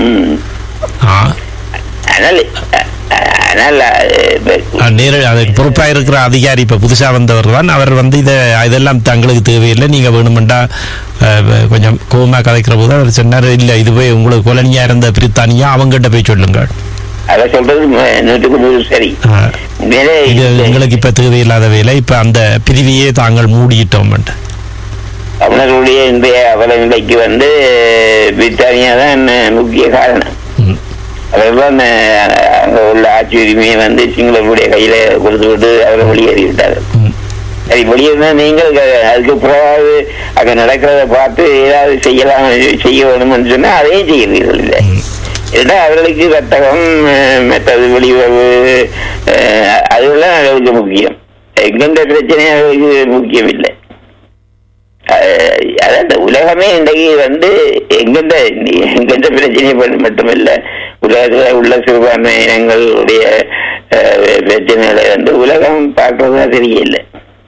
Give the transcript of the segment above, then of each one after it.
ம். ஆ அதனால அ- அ- அதனால ஆ, நேர அதுக்கு பொறுப்பாக இருக்கிற அதிகாரி இப்போ புதுசாக வந்தவர் தான் அவர் வந்து இதை இதெல்லாம் தங்களுக்கு தேவையில்லை நீங்கள் வேணுமெண்டா அஹ், கொஞ்சம் கோவமாக கதைக்கிற போது அவர் சொன்னார் இல்லை இதுவே உங்களுக்கு கொலனியாக இருந்த பிரித்தானியா அவங்ககிட்ட போய் சொல்லுங்கள் அத சொல்றது ம- நூற்றுக்கு நூறு சரி ஆ, உண்மையிலே இது இந்த எங்களுக்கு இப்போ தேவையில்லாத வேலை இப்போ அந்த பிரிவையே தாங்கள் மூடிட்டோம் தமிழர்களுடைய இன்றைய அவல நிலைக்கு வந்து பிரித்தானியா தான் முக்கிய காரணம் ம். அவர்தான் அஹ், அங்க உள்ள ஆட்சி உரிமையை வந்து சிங்களர்களுடைய கையில கொடுத்து விட்டு அவரை வெளியேறி விட்டார்கள் ம். சரி வெளியேறினா நீங்கள் க- அதுக்கு பிறகு அங்க நடக்கிறத பார்த்து ஏதாவது செய்யலாம் செய்ய வேணும்னு சொன்னா அதையும் செய்கிறீர்கள் இல்லை ஏன்னா அவர்களுக்கு வர்த்தகம் அஹ், மற்றது வெளியுறவு அஹ், அதெல்லாம் அவர்களுக்கு முக்கியம் எங்கெந்த பிரச்சனை அவர்களுக்கு முக்கியம் இல்லை அஹ், அதான் இந்த உலகமே இன்றைக்கு வந்து எங்கெந்த எங்கெந்த பிரச்சனை ப- மட்டுமில்ல உலகத்துல உள்ள சிறுபான்மை இனங்களுடைய அஹ், பிரச்சனைகளை வந்து உலகம் பார்க்கறதா தெரியல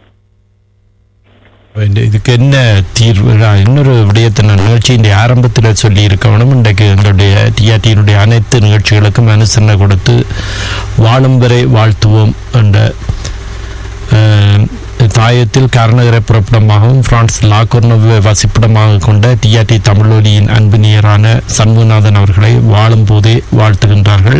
இந்த இதுக்கு என்ன தீர்வு நான் இன்னொரு விடயத்தை நான் நிகழ்ச்சியின் ஆரம்பத்தில் சொல்லி இருக்கணும் இன்றைக்கு எங்களுடைய டிஆர்டியினுடைய அனைத்து நிகழ்ச்சிகளுக்கும் அனுசரணை கொடுத்து வாழும் வரை வாழ்த்துவோம் என்ற அஹ், தாயத்தில் கருணகரை புறப்படமாகவும் பிரான்ஸ் லாகோர்னோவை வசிப்பிடமாக கொண்ட டிஆர்டி தமிழொலியின் அன்பினியரான சண்முகநாதன் அவர்களை வாழும் போதே வாழ்த்துகின்றார்கள்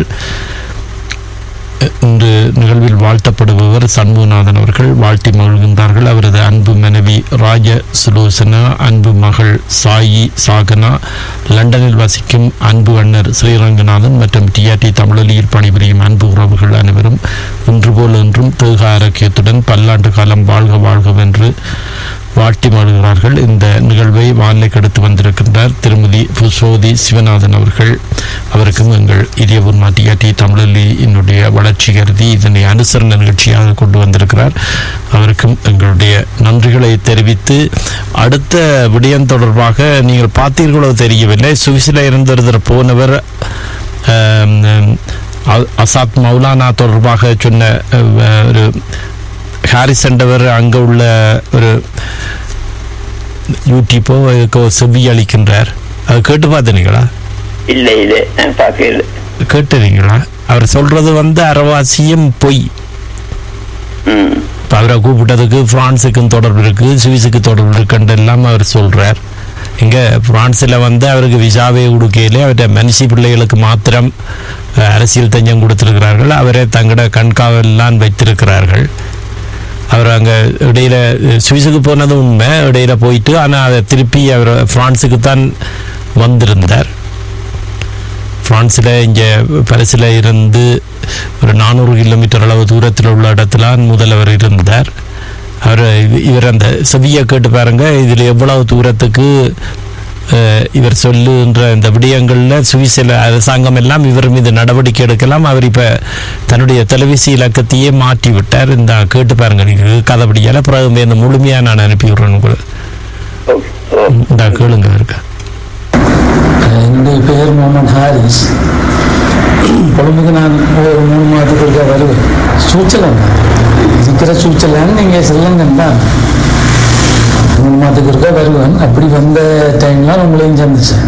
இன்று நிகழ்வில் வாழ்த்தப்படுபவர் சண்முகநாதன் அவர்கள் வாழ்த்தி மகிழ்கின்றார்கள் அவரது அன்பு மனைவி ராஜ சுலோசனா அன்பு மகள் சாயி சாகனா லண்டனில் வசிக்கும் அன்பு அண்ணர் ஸ்ரீரங்கநாதன் மற்றும் டிஆர்டி தமிழொலியில் பணிபுரியும் அன்பு உறவுகள் அனைவரும் இன்று போல் என்றும் தேக ஆரோக்கியத்துடன் பல்லாண்டு காலம் வாழ்க வாழ்கவென்று வாழ்த்தி மகிழ்கிறார்கள் இந்த நிகழ்வை வானிலைக்கு எடுத்து வந்திருக்கின்றார் திருமதி புசோதி சிவநாதன் அவர்கள் அவருக்கும் எங்கள் இதயபூர் டிஆர்டி தமிழினுடைய வளர்ச்சி கருதி இதனை அனுசரணை நிகழ்ச்சியாக கொண்டு வந்திருக்கிறார் அவருக்கும் எங்களுடைய நன்றிகளை தெரிவித்து அடுத்த விடயம் தொடர்பாக நீங்கள் பார்த்தீர்களோ தெரியவில்லை சுவிஸில் இருந்திருந்த போனவர் ஆம், அ- அசாத் மௌலானா தொடர்பாக சொன்ன அஹ், ஒரு ஹாரிஸ் என்றவர் அங்கே உள்ள ஒரு யூடியூப்போ இதுக்கோ செவி அளிக்கின்றார் அது கேட்டு பார்த்தீங்களா இல்ல இல்ல நான் பார்க்கல கேட்டுறீங்களா அவர் சொல்றது வந்து அரவாசியம் பொய் ம் இப்போ அவரை கூப்பிட்டதுக்கு பிரான்ஸுக்கும் தொடர்பு இருக்கு சுவிஸுக்கு தொடர்பு இருக்குன்னு எல்லாம் அவர் சொல்றார் இங்கே பிரான்ஸில் வந்து அவருக்கு விசாவே கொடுக்கையிலே அவருடைய மனுஷி பிள்ளைகளுக்கு மாத்திரம் அஹ், அரசியல் தஞ்சம் கொடுத்திருக்கிறார்கள் அவரை தங்களோட கண்காவலாம் வைத்திருக்கிறார்கள் அவர் அங்கே இடையில அஹ், சுவிஸுக்கு போனது உண்மை இடையில போயிட்டு ஆனால் அதை திருப்பி அவர் பிரான்ஸுக்கு தான் வந்திருந்தார் பிரான்ஸில் இங்கே பரிசில் இருந்து ஒரு நானூறு கிலோமீட்டர் அளவு தூரத்தில் உள்ள இடத்துல முதல்வர் இருந்தார் அவர் இவ- இவர் அந்த செவியை கேட்டு பாருங்க இதில் எவ்வளவு தூரத்துக்கு அஹ், இவர் சொல்லுன்ற இந்த விடயங்களில் சுவிசில அரசாங்கம் எல்லாம் இவர் மீது நடவடிக்கை எடுக்கலாம் அவர் இப்போ தன்னுடைய தொலைபேசி இலக்கத்தையே மாற்றி விட்டார் இந்த கேட்டு பாருங்க நீங்கள் கதைப்படியால் பிறகு இந்த முழுமையாக நான் அனுப்பி விடுறேன் உங்களுக்கு ஓகே ஓ இந்த கேளுங்க இருக்கா என்னுடைய பெயர் முகமது ஹாரிஸ் கொழும்புக்கு நான் ஒரு மூணு மாதத்துக்கு ஒருக்கா வருவேன் சுவிட்சர்லாந்து இருக்கிற சுவிட்சர்லாந்து நீங்கள் ஸ்ரீலங்கன் தான் மூணு மாதத்துக்கு ஒருக்கா வருவேன் அப்படி வந்த டைம்லாம் உங்களையும் சந்திச்சேன்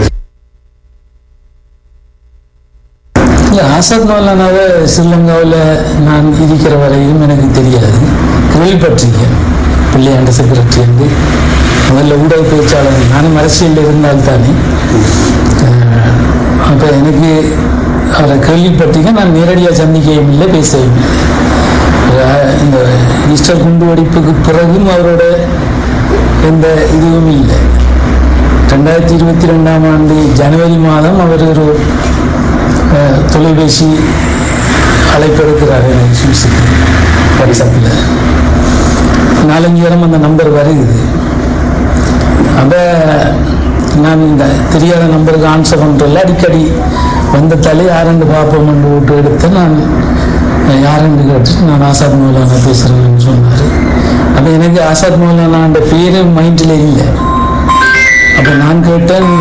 இல்லை ஆசாத் மௌலானாவை ஸ்ரீலங்காவில் நான் இருக்கிற வரையும் எனக்கு தெரியாது கேள்விப்பட்டிருக்கேன் பிள்ளையாண்ட செக்ரட்டரி வந்து முதல்ல ஊடக பேச்சாளர் நானும் அரசியலில் இருந்தால் தானே அப்போ எனக்கு அவரை கேள்விப்பட்டிருக்கேன் நான் நேரடியாக சந்திக்கவும் இல்லை பேசவும் இல்லை அஹ் இந்த ஈஸ்டர் குண்டு வெடிப்புக்கு பிறகும் அவரோட எந்த இதுவும் இல்லை ரெண்டாயிரத்தி இருபத்தி ரெண்டாம் ஆண்டு ஜனவரி மாதம் அவர் ஒரு அஹ், தொலைபேசி அழைப்பு எடுக்கிறார் எனக்கு சுவிஸுக்கு வாட்ஸ்அப்பில் நாலஞ்சு தரம் அந்த நம்பர் வருகுது அப்போ நான் இந்த தெரியாத நம்பருக்கு ஆன்சர் பண்ணுறதில்ல அடிக்கடி வந்த தலை யாரெண்டு பார்ப்போம்னு விட்டு எடுத்து நான் அஹ், யாரெண்டு கேட்டுட்டு நான் ஆசாத் மௌலானா பேசுகிறேன்னு சொன்னார் அப்போ எனக்கு ஆசாத் மௌலானான்ற பேரு மைண்டில் இல்லை அப்போ நான் கேட்டேன்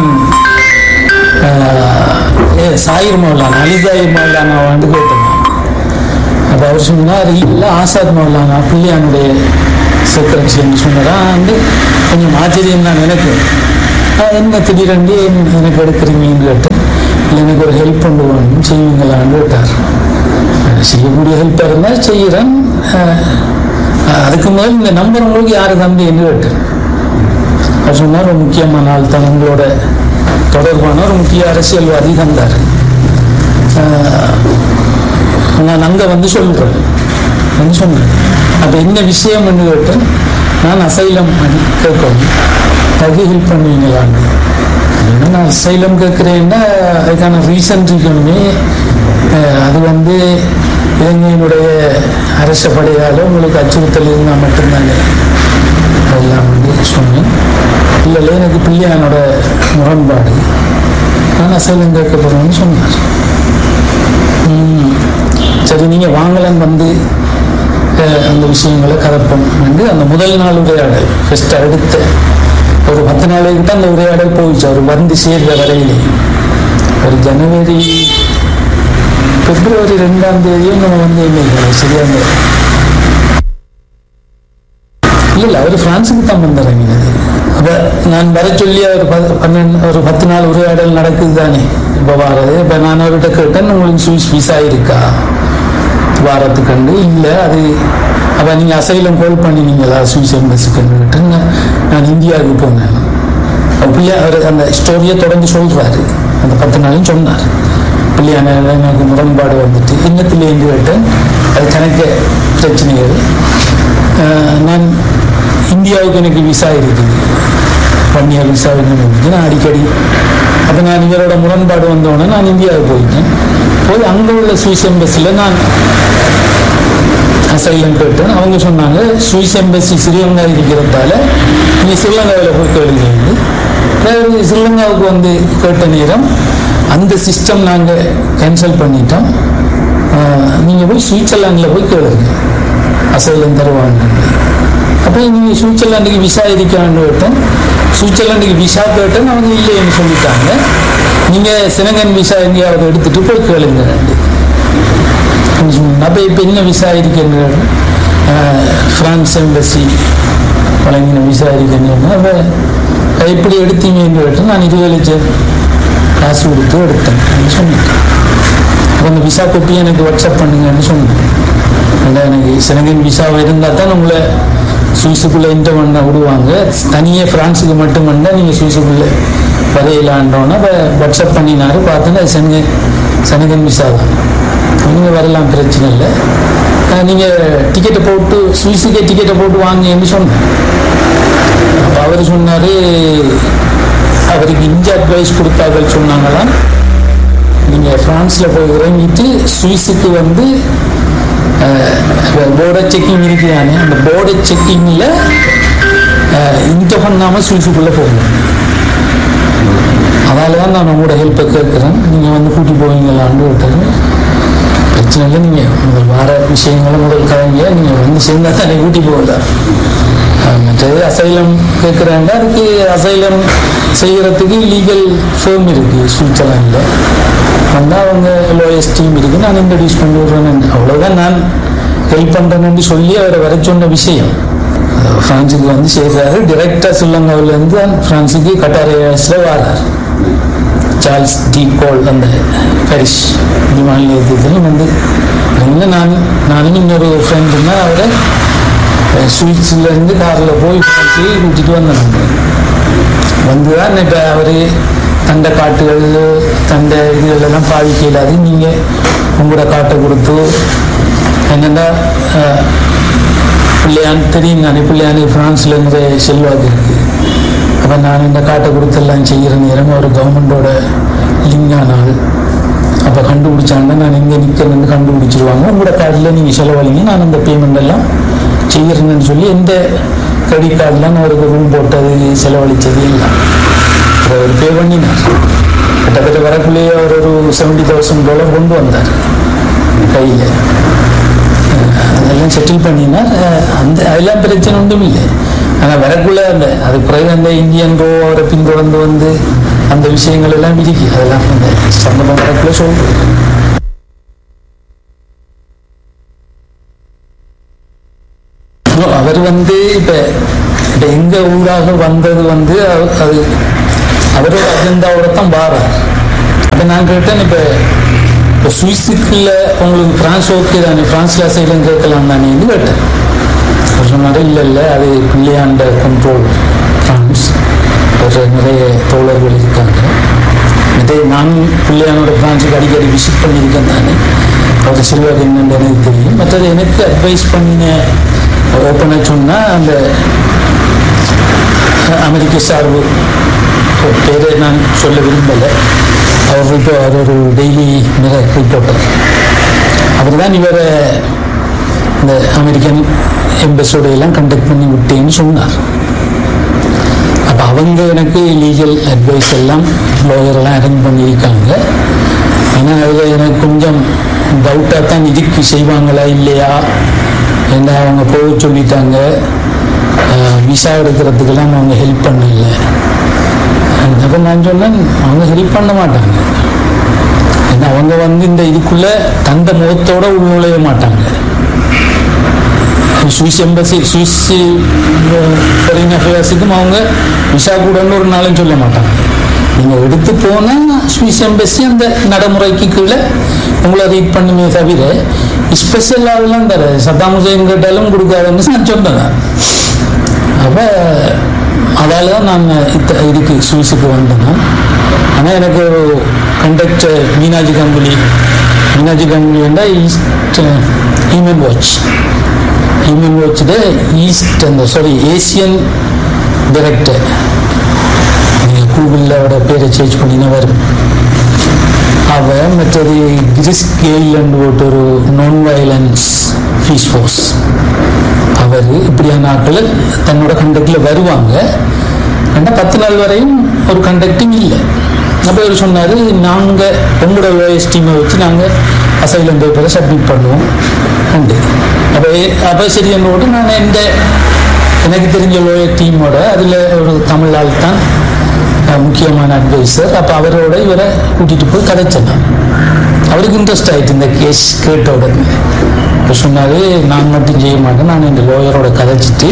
ஆஹ், ஏ சாயிர் மௌலானா அலி சாயிர் மௌலானாவான்னு கேட்டேன் அப்போ அவர் சொன்னார் இல்லை ஆசாத் மௌலானா பிள்ளையானுடைய செக்ரட்டரின்னு சொன்னாரா வந்து கொஞ்சம் ஆச்சரியம் தான் எனக்கு ஆஹ், என்ன திடீரெண்டு ஏன் எனக்கு எடுக்கிறீங்கன்னு கேட்டேன் இல்லை எனக்கு ஒரு ஹெல்ப் கொண்டு வேணும் செய்வீங்களான்னு கேட்டார் அஹ் செய்யக்கூடிய ஹெல்ப்பாக இருந்தால் செய்கிறேன் அஹ் அதுக்கு முதல் இந்த நம்பர் உங்களுக்கு யாரு தம்பி என்று கேட்டேன் அவர் சொன்னார் ஒரு முக்கியமான ஆள் தான் உங்களோட தொடர்பான ஒரு முக்கிய அரசியல்வாதி தந்தார் அஹ் நான் அங்கே வந்து சொல்கிறேன் வந்து சொன்னேன் அப்போ என்ன விஷயம் என்று கேட்டேன் நான் அசைலம் கேட்கணும் அதுக்கு ஹெல்ப் பண்ணுவீங்களான்னு அப்படின்னா நான் அசைலம் கேட்குறேன்னா அதுக்கான ரீசன் இருக்கணுமே அஹ் அது வந்து இலங்கையினுடைய அரச படையால் உங்களுக்கு அச்சுறுத்தல் இருந்தால் மட்டும்தானே அதெல்லாம் வந்து சொன்னேன் இல்லை இல்லை எனக்கு பிள்ளையானோட முரண்பாடு நான் அசைலம் கேட்க போகிறேன்னு சொன்னார் ம், சரி நீங்கள் வாங்கலன்னு வந்து அஹ், அந்த விஷயங்களை கதப்போம் வந்து அந்த முதல் நாள் உரையாடல் ஃபஸ்ட் அடுத்த ஒரு பத்து நாளைக்கிட்ட அந்த உரையாடல் போயிடுச்சு அவர் வந்து சேர்ற வரையிலே ஒரு ஜனவரி பிப்ரவரி ரெண்டாம் தேதியும் நம்ம வந்து என்ன சரியா அந்த இல்ல இல்ல அவர் பிரான்ஸுக்கு தான் வந்திறங்கினது அப்ப நான் வர சொல்லி ஒரு பத்து பன்னெண்டு ஒரு பத்து நாள் உரையாடல் நடக்குது தானே இப்ப வாரது இப்ப நான் அவர்கிட்ட கேட்டேன் உங்களுக்கு சுவிஸ் விசா இருக்கா வாரத்துக்கண்டு இல்ல அது அப்ப நீங்க அசைலம் கால் பண்ணினீங்களா சுவிஸ் எம்பசிக்குன்னு கேட்டேன் நான் நான் இந்தியாவுக்கு போனேன் பிள்ளையா அவர் அந்த ஸ்டோரியை தொடர்ந்து சொல்றாரு அந்த பத்து நாளும் சொன்னார் பிள்ளையான எனக்கு முரண்பாடு வந்துட்டு இன்னத்திலேருந்து கேட்டேன் அது கணக்க பிரச்சனைகள் ஆஹ் நான் இந்தியாவுக்கு எனக்கு விசா இருக்குது ஒன் இயர் விசா இருக்கு நான் அடிக்கடி அப்போ நான் இவரோட முரண்பாடு வந்தோடனே நான் இந்தியாவுக்கு போயிட்டேன் போய் அங்கே உள்ள சுவிஸ் எம்பஸில் நான் அசைலம் கேட்டேன் அவங்க சொன்னாங்க சுவிஸ் எம்பசி ஸ்ரீலங்கா இருக்கிறதால நீ ஸ்ரீலங்காவில் போய் கேளுங்க அதாவது ஸ்ரீலங்காவுக்கு வந்து கேட்ட நேரம் அந்த சிஸ்டம் நாங்கள் கேன்சல் பண்ணிட்டோம் நீங்கள் போய் சுவிட்சர்லாண்டில் போய் கேளுங்க அசைலம் தருவாங்க அப்போ நீங்கள் சுவிட்சர்லாண்டுக்கு விசா இருக்கான்னு கேட்டேன் சுவிட்சர்லாண்டுக்கு விசா கேட்டேன் அவங்க இல்லைன்னு சொல்லிட்டாங்க நீங்கள் சினங்கன் விசா எங்கேயாவது எடுத்துட்டு போய் கேளுங்க அப்போ இப்போ என்ன விசா இருக்குன்னு ஃப்ரான்ஸ் எம்பசி வழங்கின விசா இருக்குன்னு அப்போ எப்படி எடுத்தீங்கன்னு கேட்டு நான் இருபது லட்சம் காசு கொடுத்து எடுத்தேன் அப்படின்னு சொன்னேன் அப்போ அந்த விசா கொப்பி எனக்கு வாட்ஸ்அப் பண்ணுங்கன்னு சொன்னேன் இல்லை எனக்கு சிலங்கன் விசா இருந்தால் தான் உங்களை சுவிஸுக்குள்ளே என்டர் பண்ண விடுவாங்க தனியே ஃப்ரான்ஸுக்கு மட்டும் பண்ணால் நீங்கள் சுவிஸுக்குள்ளே வரையிலான்றோன்னா இப்போ வாட்ஸ்அப் பண்ணினாரு பார்த்தோன்னா அது செனக செனகன் விசா தான் நீங்கள் வரலாம் பிரச்சனை இல்லை நீங்கள் டிக்கெட்டை போட்டு சுவிஸுக்கே டிக்கெட்டை போட்டு வாங்கன்னு சொன்னேன் அப்போ அவர் சொன்னார் அவருக்கு இஞ்சி அட்வைஸ் கொடுத்தார்கள் சொன்னாங்களாம் நீங்கள் ஃப்ரான்ஸில் போய் இறங்கிட்டு சுவிஸுக்கு வந்து போர்டர் செக்கிங் இருக்குதானே அந்த போர்டர் செக்கிங்கில் இங்கே பண்ணாமல் சுவிஸுக்குள்ளே போகணும் அதால தான் நான் உங்களோட ஹெல்ப்பை கேட்குறேன் நீங்கள் வந்து கூட்டி போவீங்களான்னு விட்டாரு பிரச்சனை இல்லை நீங்கள் உங்கள் வார விஷயங்களை முதல் கலைங்க நீங்கள் வந்து சேர்ந்தா தானே கூட்டி போகல மற்றது அசைலம் கேட்குறாங்க அதுக்கு அசைலம் செய்கிறதுக்கு லீகல் ஃபேம் இருக்குது சுவிட்சர்லாண்டில் வந்தால் அவங்க லோயஸ்ட் டீம் இருக்குது நான் இன்ட்ரடியூஸ் பண்ணி விட்றேன் அவ்வளோதான் நான் ஹெல்ப் பண்ணுறேன்னு சொல்லி அவரை வர சொன்ன விஷயம் ஃப்ரான்ஸுக்கு வந்து சேர்றாரு டிரெக்டாக ஸ்ரீலங்காவிலேருந்து தான் ஃப்ரான்ஸுக்கு கட்டார் ஏர்வேஸில் வரார் சார்ல்ஸ் டி கோல் அந்த பாரிஸ் விமான நிலையத்தில் வந்து அங்கே நான் நானும் இன்னொரு ஃப்ரெண்டுன்னா அவரை சுவிட்சர்லேருந்து காரில் போய் ஃப்ரான்ஸுக்கு கூட்டிகிட்டு வந்தாங்க வந்து தான் இப்போ அவர் தண்டை காட்டுகள் தண்டை இதுகளெல்லாம் பாவிக்க இல்லாது நீங்கள் உங்களோட காட்டை கொடுத்து என்னென்னா பிள்ளையான் தெரியும் தானே பிள்ளையானு ஃப்ரான்ஸில் இருந்து செல்வாக்கு இருக்குது அப்போ நான் இந்த காட்டை கொடுத்தெல்லாம் செய்கிற நேரம் ஒரு கவர்மெண்டோட லிங்கானால் அப்போ கண்டுபிடிச்சாங்கன்னா நான் இங்கே நிற்கிறேன்னு கண்டுபிடிச்சிருவாங்க உங்களோட கார்டில் நீங்கள் செலவழிங்க நான் அந்த பேமெண்ட் எல்லாம் செய்கிறேன்னு சொல்லி எந்த கிரெடிட் கார்டெலாம் நான் அவருக்கு ரூம் போட்டது செலவழித்தது இல்லை அவர் பே பண்ணினார் கிட்டத்தட்ட வரக்குள்ளேயே அவர் ஒரு செவன்டி தௌசண்ட் டாலர் கொண்டு வந்தார் கையில் அதெல்லாம் செட்டில் பண்ணினா அந்த அதெல்லாம் பிரச்சனை ஒன்றும் இல்லை ஆனால் வரக்குள்ள அந்த அது பிறகு அந்த இந்தியன் ரோ அவரை பின்தொடர்ந்து வந்து அந்த விஷயங்கள் எல்லாம் இருக்கு அதெல்லாம் அந்த சம்பந்தம் வரக்குள்ள சொல்றேன் அவர் வந்து இப்ப இப்ப எங்க ஊராக வந்தது வந்து அது அவரோட அஜெண்டாவோட தான் வாரார் அப்போ நான் கேட்டேன் இப்போ இப்போ சுவிஸுக்குள்ள உங்களுக்கு ஃப்ரான்ஸ் ஓகே தானே ஃப்ரான்ஸ்ல சைலம் கேட்கலாம் தானேன்னு கேட்டேன் அவர் சொன்னார் இல்லை இல்லை அது பிள்ளையாண்ட கண்ட்ரோல் ஃப்ரான்ஸ் ஒரு நிறைய தோழர்கள் இருக்காங்க இதே நான் பிள்ளையானோட பிரான்ச்சுக்கு அடிக்கடி விசிட் பண்ணியிருக்கேன் தானே அவர் செல்வாக்கு என்னன்னு எனக்கு தெரியும் மற்றது எனக்கு அட்வைஸ் பண்ண ஓப்பனாக சொன்னால் அந்த அமெரிக்க சார்பு பேரை நான் சொல்ல விரும்பலை அவர் இப்போ அவர் ஒரு டெய்லி மிரர் ரிப்போர்ட்டர் அவர் தான் இவரை இந்த அமெரிக்கன் எம்பஸோட எல்லாம் கண்டக்ட் பண்ணி விட்டேன்னு சொன்னார் அப்போ அவங்க எனக்கு லீகல் அட்வைஸ் எல்லாம் lawyer எல்லாம் அரேஞ்ச் பண்ணியிருக்காங்க ஆனால் அதில் எனக்கு கொஞ்சம் டவுட்டாக தான் இதுக்கு செய்வாங்களா இல்லையா என்ன அவங்க போக சொல்லிட்டாங்க விசா எடுக்கிறதுக்கெல்லாம் அவங்க ஹெல்ப் பண்ணல அப்போ நான் சொன்னேன் அவங்க ஹெல்ப் பண்ண மாட்டாங்க ஏன்னா அவங்க வந்து இந்த இதுக்குள்ள தந்த முகத்தோட உள்நுழைய மாட்டாங்க சுவிஸ் எம்பசி சுவிஸ் ஃபாரின் அஃபேர்ஸுக்கும் அவங்க விசா கூடன்னு ஒரு நாளும் சொல்ல மாட்டாங்க நீங்கள் எடுத்து போனால் சுவிஸ் எம்பசி அந்த நடைமுறைக்கு கீழே உங்களை ரீட் பண்ணுமே தவிர ஸ்பெஷல் ஆகலாம் தர சத்தாம் ஹுசைன் கேட்டாலும் கொடுக்காதுன்னு நான் சொன்னேன் அப்போ அதால் தான் நான் இத்த இதுக்கு சுவிஸுக்கு வந்தேன் ஆனால் எனக்கு ஒரு கண்டக்டர் மீனாஜி கங்குலி மீனாஜி கங்குலி வந்தால் ஈஸ்ட் ஹியூமன் வாட்ச் ஹியூமன் வாட்சில் ஈஸ்ட் அந்த சாரி ஏசியன் டைரக்டர் நீங்கள் கூகுளில் அவரோட பேரை சேஞ்ச் பண்ணினா வரும் அவ மற்றது கிரிஸ் கெயிலண்ட் போட்டு ஒரு நான் வயலன்ஸ் ஃபீஸ் ஃபோர்ஸ் அவர் இப்படியான ஆட்கள் தன்னோட கண்டக்டில் வருவாங்க ஆனால் பத்து நாள் வரையும் ஒரு கண்டக்டிங் இல்லை அப்போ அவர் சொன்னார் நாங்கள் உங்களோட லோயஸ் டீமை வச்சு நாங்கள் அசைலம் பேப்பரை சப்மிட் பண்ணுவோம் உண்டு அப்போ அப்போ சரி என்னோட நான் எந்த எனக்கு தெரிஞ்ச லோயர் டீமோட அதில் ஒரு தமிழ் ஆள் தான் அஹ், முக்கியமான அட்வைசர் அப்போ அவரோட இவரை கூட்டிகிட்டு போய் கதைச்சேன் நான். அவருக்கு இன்ட்ரெஸ்ட் ஆயிட்டு இந்த கேஸ் கேட்ட உடனே இப்போ சொன்னாரு நான் மட்டும் செய்ய மாட்டேன் நான் இந்த லோயரோட கதைச்சிட்டு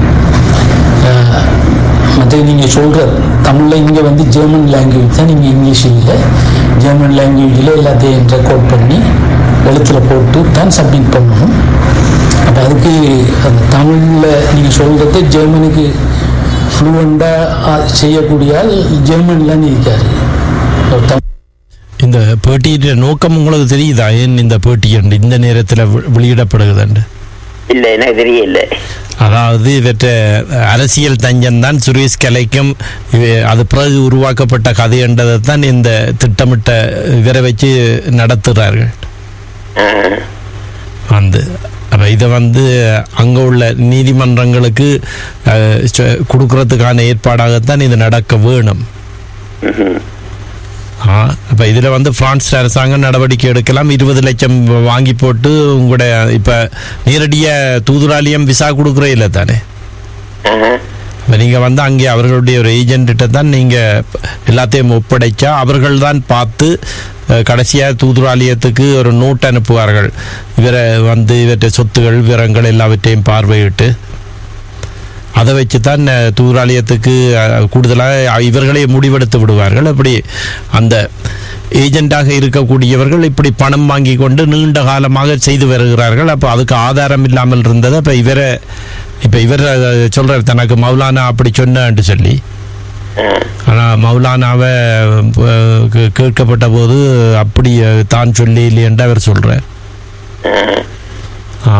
மற்ற நீங்கள் சொல்கிற தமிழில் இங்கே வந்து ஜெர்மன் லாங்குவேஜ் தான் நீங்கள் இங்கிலீஷ் இல்லை ஜெர்மன் லாங்குவேஜில் எல்லாத்தையும் ரெக்கார்ட் பண்ணி எழுத்தில் போட்டு தான் சப்மிட் பண்ணணும் அப்போ அதுக்கு அந்த தமிழில் நீங்கள் சொல்கிறது ஜெர்மனுக்கு ஃப்ளூவெண்ட்டாக செய்யக்கூடிய ஆள் ஜெர்மனில் இருக்காரு ஒரு தமிழ் இந்த பேட்டியின் நோக்கம் உங்களுக்கு தெரியுதா ஏன் இந்த பேட்டி என்று இந்த நேரத்தில் வெளியிடப்படுகுதுண்டு இல்ல எனக்கு தெரியல அதாவது இவற்ற அரசியல் தஞ்சம் தான் சுரேஷ் கலைக்கும் இவ- அது பிறகு உருவாக்கப்பட்ட கதை என்றதை தான் இந்த திட்டமிட்ட இவரை வச்சு நடத்துகிறார்கள் ஆஹ். வந்து அப்போ இதை வந்து அங்கே உள்ள நீதிமன்றங்களுக்கு அஹ், சொ- கொடுக்கறதுக்கான ஏற்பாடாகத்தான் இது நடக்க வேணும் ம்ஹும். ஆ அப்போ இதில் வந்து பிரான்ஸ் அரசாங்கம் நடவடிக்கை எடுக்கலாம் இருபது லட்சம் வாங்கி போட்டு உங்களோட இப்போ நேரடியாக தூதுராலியம் விசா கொடுக்குறே இல்லை தானே ஆஹா. இப்போ நீங்கள் வந்து அங்கே அவர்களுடைய ஒரு ஏஜென்ட்டிட்ட தான் நீங்கள் எல்லாத்தையும் ஒப்படைச்சா அவர்கள் தான் பார்த்து கடைசியாக தூதுராலயத்துக்கு ஒரு நோட் அனுப்புவார்கள் இவரை வந்து இவற்றை சொத்துகள் விவரங்கள் எல்லாவற்றையும் பார்வையிட்டு அதை வச்சு தான் அஹ், தூதுராலயத்துக்கு அஹ், கூடுதலாக இவர்களே முடிவெடுத்து விடுவார்கள் அப்படி அந்த ஏஜெண்டாக இருக்கக்கூடியவர்கள் இப்படி பணம் வாங்கி கொண்டு நீண்ட காலமாக செய்து வருகிறார்கள் அப்போ அதுக்கு ஆதாரம் இல்லாமல் இருந்தது அப்போ இவரை இப்போ இவர் சொல்கிறார் தனக்கு மௌலானா அப்படி சொன்னான்னு சொல்லி ஆஹ். ஆனால் மௌலானாவை அஹ், கே- கேட்கப்பட்ட போது அப்படி அஹ், தான் சொல்லி இல்லையென்று அவர் சொல்கிறார் ஆஹ். ஆ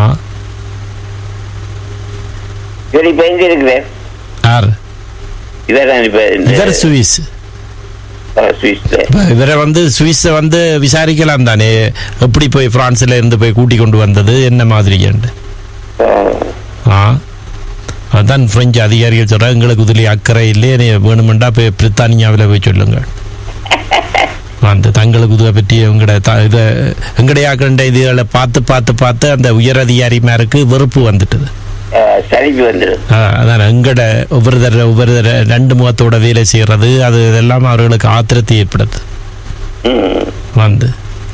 இவர் இப்ப எங்க இருக்கிறார் யார் இவர் தான் இப்ப இந்த- இவர் சுவிஸ் ஆ, சுவிஸ்ல இப்ப இவரை வந்து சுவிஸை வந்து விசாரிக்கலாம் தானே எப்படி போய் பிரான்ஸ்ல இருந்து போய் கூட்டி கொண்டு வந்தது என்ன மாதிரி என்று ஆஹ். ஆ அதான் பிரெஞ்சு அதிகாரிகள் சொல்கிறாங்க எங்களுக்கு இதில் அக்கறை இல்லையே நீ வேணுமெண்டா போய் பிரித்தானியாவில் போய் சொல்லுங்க அந்த தங்களுக்கு இதை பற்றி உங்களோட த இதை எங்கடைய கண்ட இதுகளை பார்த்து பார்த்து பார்த்து அந்த உயர் அதிகாரிமாருக்கு வெறுப்பு வந்துட்டுது ஆஹ், சரிக்கு வந்துடும் ஆ, அதான் எங்கட ஒவ்வொரு தடவை ஒவ்வொரு தடவை ரெண்டு முகத்தோட வேலை செய்கிறது அது இதெல்லாம் அவர்களுக்கு ஆத்திரத்தை ஏற்படுது ம். வந்து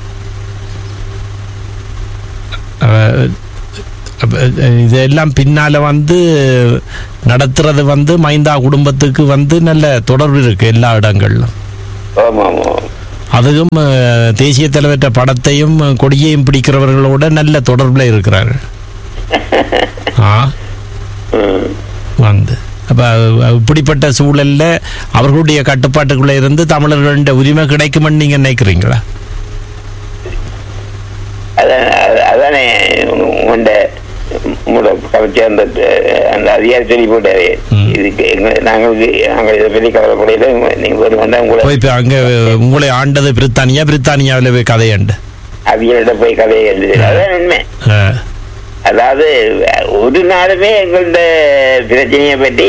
அவ- அப்ப, இதெல்லாம் பின்னால வந்து நடத்துறது வந்து மைந்தா குடும்பத்துக்கு வந்து நல்ல தொடர்பு இருக்கு எல்லா இடங்கள்லும் ஆமா ஆமா அதுவும் அஹ், தேசிய தலைவற்ற படத்தையும் அஹ், கொடியையும் பிடிக்கிறவர்களோட நல்ல தொடர்பில் இருக்கிறார்கள் ஆ ம். வந்து அப்போ இப்படிப்பட்ட சூழல்ல அவர்களுடைய கட்டுப்பாட்டுக்குள்ளே இருந்து தமிழர்களுடைய உரிமை கிடைக்குமென்னு நீங்கள் நினைக்கிறீங்களா அதான் அத- அதானே உண்ட உங்களோட கவர்ச்சி அந்த அந்த அதிகாரி சொல்லி போட்டாரு ம். இதுக்கு எங்க நாங்களுக்கு நாங்கள் இதை பற்றி கவலைப்படையில நீங்க ஒரு வந்தா உங்களை போய் இப்போ அங்கே உங்களை ஆண்டது பிரித்தானியா பிரித்தானியாவில் போய் கதையாண்டு அவியலிட போய் கதையை எழுது அதான் உண்மை ஆ அதாவது ஒரு நாளுமே எங்கள்ட பிரச்சனையை பற்றி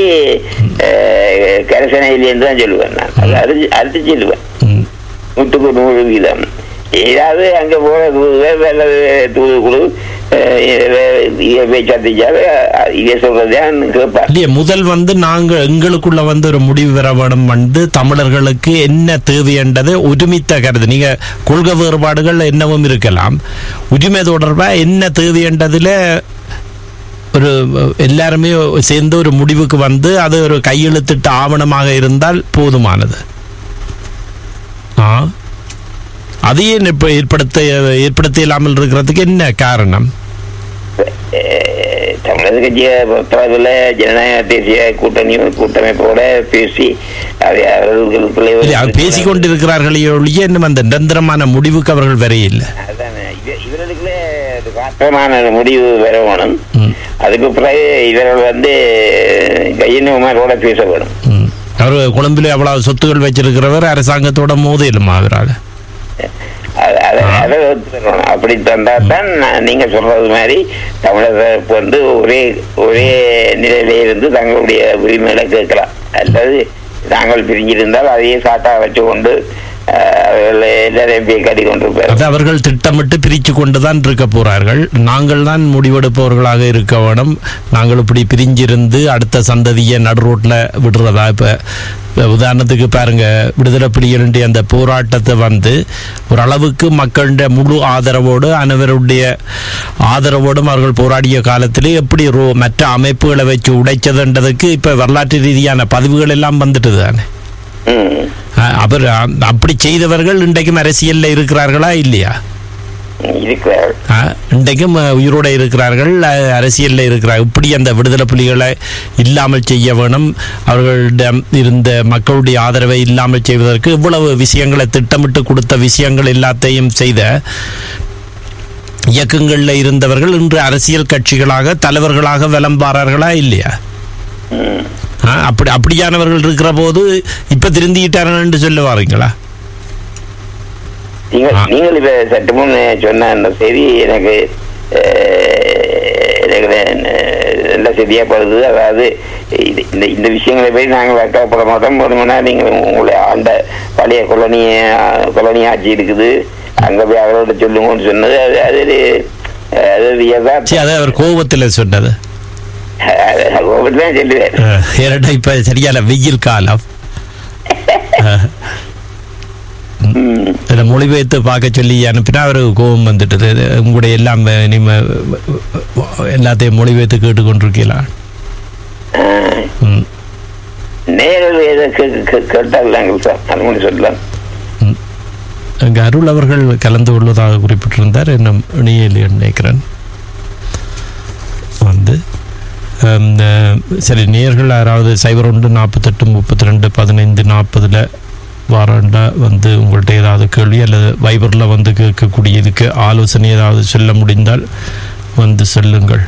கரசனை இல்லைன்னு தான் சொல்லுவேன் நான் அது அறுத்து அறுத்து சொல்லுவேன் ம் நூற்றுக்கு நூறு வீதம் ஏதாவது அங்க போற குழுவே வேலை தூது குழு இதை போய் சந்திச்சாவே இதை சொல்றதான் கேட்பார் இல்லையே முதல் வந்து நாங்கள் எங்களுக்குள்ள வந்து ஒரு முடிவு பெற வேணும் வந்து தமிழர்களுக்கு என்ன தேவைன்றதை ஒருமித்த கருது நீங்க கொள்கை வேறுபாடுகள் என்னவும் இருக்கலாம் உரிமை தொடர்பா என்ன தேவைன்றதுல ஒரு எல்லாருமே சேர்ந்து ஒரு முடிவுக்கு வந்து அது ஒரு கையெழுத்திட்ட ஆவணமாக இருந்தால் போதுமானது ஆ அதையே இப்ப ஏற்படுத்த ஏற்படுத்த இல்லாமல் இருக்கிறதுக்கு என்ன காரணம் அஹ், தமிழக கட்சியை பொறுத்தளவில் ஜனநாயக தேசிய கூட்டணி கூட்டமைப்போட பேசி அதை அவர்களுக்குள்ளே இல்லை அவர் பேசிக்கொண்டு இருக்கிறார்களே ஒழிய இன்னும் அந்த நிரந்தரமான முடிவுக்கு அவர்கள் வரையில்லை அதானே இவ- இவர்களுக்குள்ளே ஒரு மாற்றமான முடிவு வர வேணும் ம் அதுக்கு பிறகு இவர்கள் வந்து கையனுமாரோட பேச வேணும் ம். அவர் கொழும்பில் அவ்வளவு சொத்துக்கள் வச்சிருக்கிறவர் அரசாங்கத்தோட மோதையிலுமா அவரால் அது- அதை அதை ஒத்துக்கணும். அப்படி தந்தா தான் நான் நீங்க சொல்றது மாதிரி தமிழர் வந்து ஒரே ஒரே நிலையில இருந்து தங்களுடைய உரிமைகளை கேட்கலாம் அல்லது நாங்கள் பிரிஞ்சிருந்தால் அதையே சாட்டா வச்சு கொண்டு அஹ், அவர்கள் எல்லாரையும் போய் கட்டி கொண்டிருப்பார் அது அவர்கள் திட்டமிட்டு பிரித்து கொண்டு தான் இருக்க போறார்கள் நாங்கள் தான் முடிவெடுப்பவர்களாக இருக்க வேணும் நாங்கள் இப்படி பிரிஞ்சிருந்து அடுத்த சந்ததியை நடு ரோட்டில் விடுறதா இப்போ உதாரணத்துக்கு பாருங்க விடுதலை புலிகளுடைய அந்த போராட்டத்தை வந்து ஓரளவுக்கு மக்களுடைய முழு ஆதரவோடு அனைவருடைய ஆதரவோடும் அவர்கள் போராடிய காலத்திலே எப்படி ரோ மற்ற அமைப்புகளை வச்சு உடைச்சதுன்றதுக்கு இப்போ வரலாற்று ரீதியான பதிவுகள் எல்லாம் வந்துட்டு தானே ம். அ- அவர் அ- அப்படி செய்தவர்கள் இன்றைக்கும் அரசியல்ல இருக்கிறார்களா இல்லையா இருக்கிறார்கள் அ, இன்றைக்கும் அ, உயிரோட இருக்கிறார்கள் அ, அரசியல்ல இருக்கிறார்கள் இப்படி அந்த விடுதலை புலிகளை இல்லாமல் செய்ய வேணும் அவர்களிடம் இருந்த மக்களுடைய ஆதரவை இல்லாமல் செய்வதற்கு இவ்வளவு விஷயங்களை திட்டமிட்டு கொடுத்த விஷயங்கள் எல்லாத்தையும் செய்த இயக்கங்களில் இருந்தவர்கள் இன்று அரசியல் கட்சிகளாக தலைவர்களாக விளம்பாரார்களா இல்லையா ம். ஆ, அப்படி அப்படியானவர்கள் இருக்கிற போது இப்ப திருந்திட்டார்கள் என்று சொல்ல வாரீங்களா நீங்கள் ஆ. நீங்கள் இப்ப சற்று முன் சொன்ன அந்த செய்தி எனக்கு அஹ், எனக்கு ந- நல்ல செய்தியா படுது அதாவது இது- இந்த இந்த விஷயங்களை போய் நாங்கள் வைக்கப்பட மாட்டோம் போனோம்னா நீங்கள் உங்களை ஆண்ட பழைய கொலனி கொலனி ஆட்சி இருக்குது அங்க போய் அவரோட சொல்லுங்கன்னு சொன்னது அது அது ஒரு- அது ஒரு சரி யதார்த்தம். அதை அவர் கோபத்தில் சொன்னது அது கோபத்துல தான் சொல்லுவார் அஹ், ஏனென்றா இப்ப சரியான வெயில் காலம் அஹ், ம். இதை மொழிபெயர்த்து பார்க்க சொல்லி அனுப்பினா அவருக்கு கோபம் வந்துட்டது இது உங்களுடைய எல்லாம் அஹ், இனிமே எல்லாத்தையும் மொழிபெயர்த்து கேட்டுக்கொண்டிருக்கலாம் ஆஹ். ம் நேரில் எதை கே- கே- கேட்டால் நாங்கள் சார் அது மட்டும் சொல்லலாம் ம். அங்க அருள் அவர்கள் கலந்து கொள்வதாக குறிப்பிட்டிருந்தார் இன்னும் இணையில் நினைக்கிறேன் வந்து ஹம், அஹ், சரி நேர்கள் யாராவது சைபர் ஒன்று நாற்பத்தெட்டு முப்பத்தி ரெண்டு பதினைந்து நாற்பதில் வாரண்டா வந்து உங்கள்கிட்ட ஏதாவது கேள்வி அல்லது வைபரில் வந்து கேட்கக்கூடிய இதுக்கு ஆலோசனை ஏதாவது சொல்ல முடிந்தால் வந்து சொல்லுங்கள்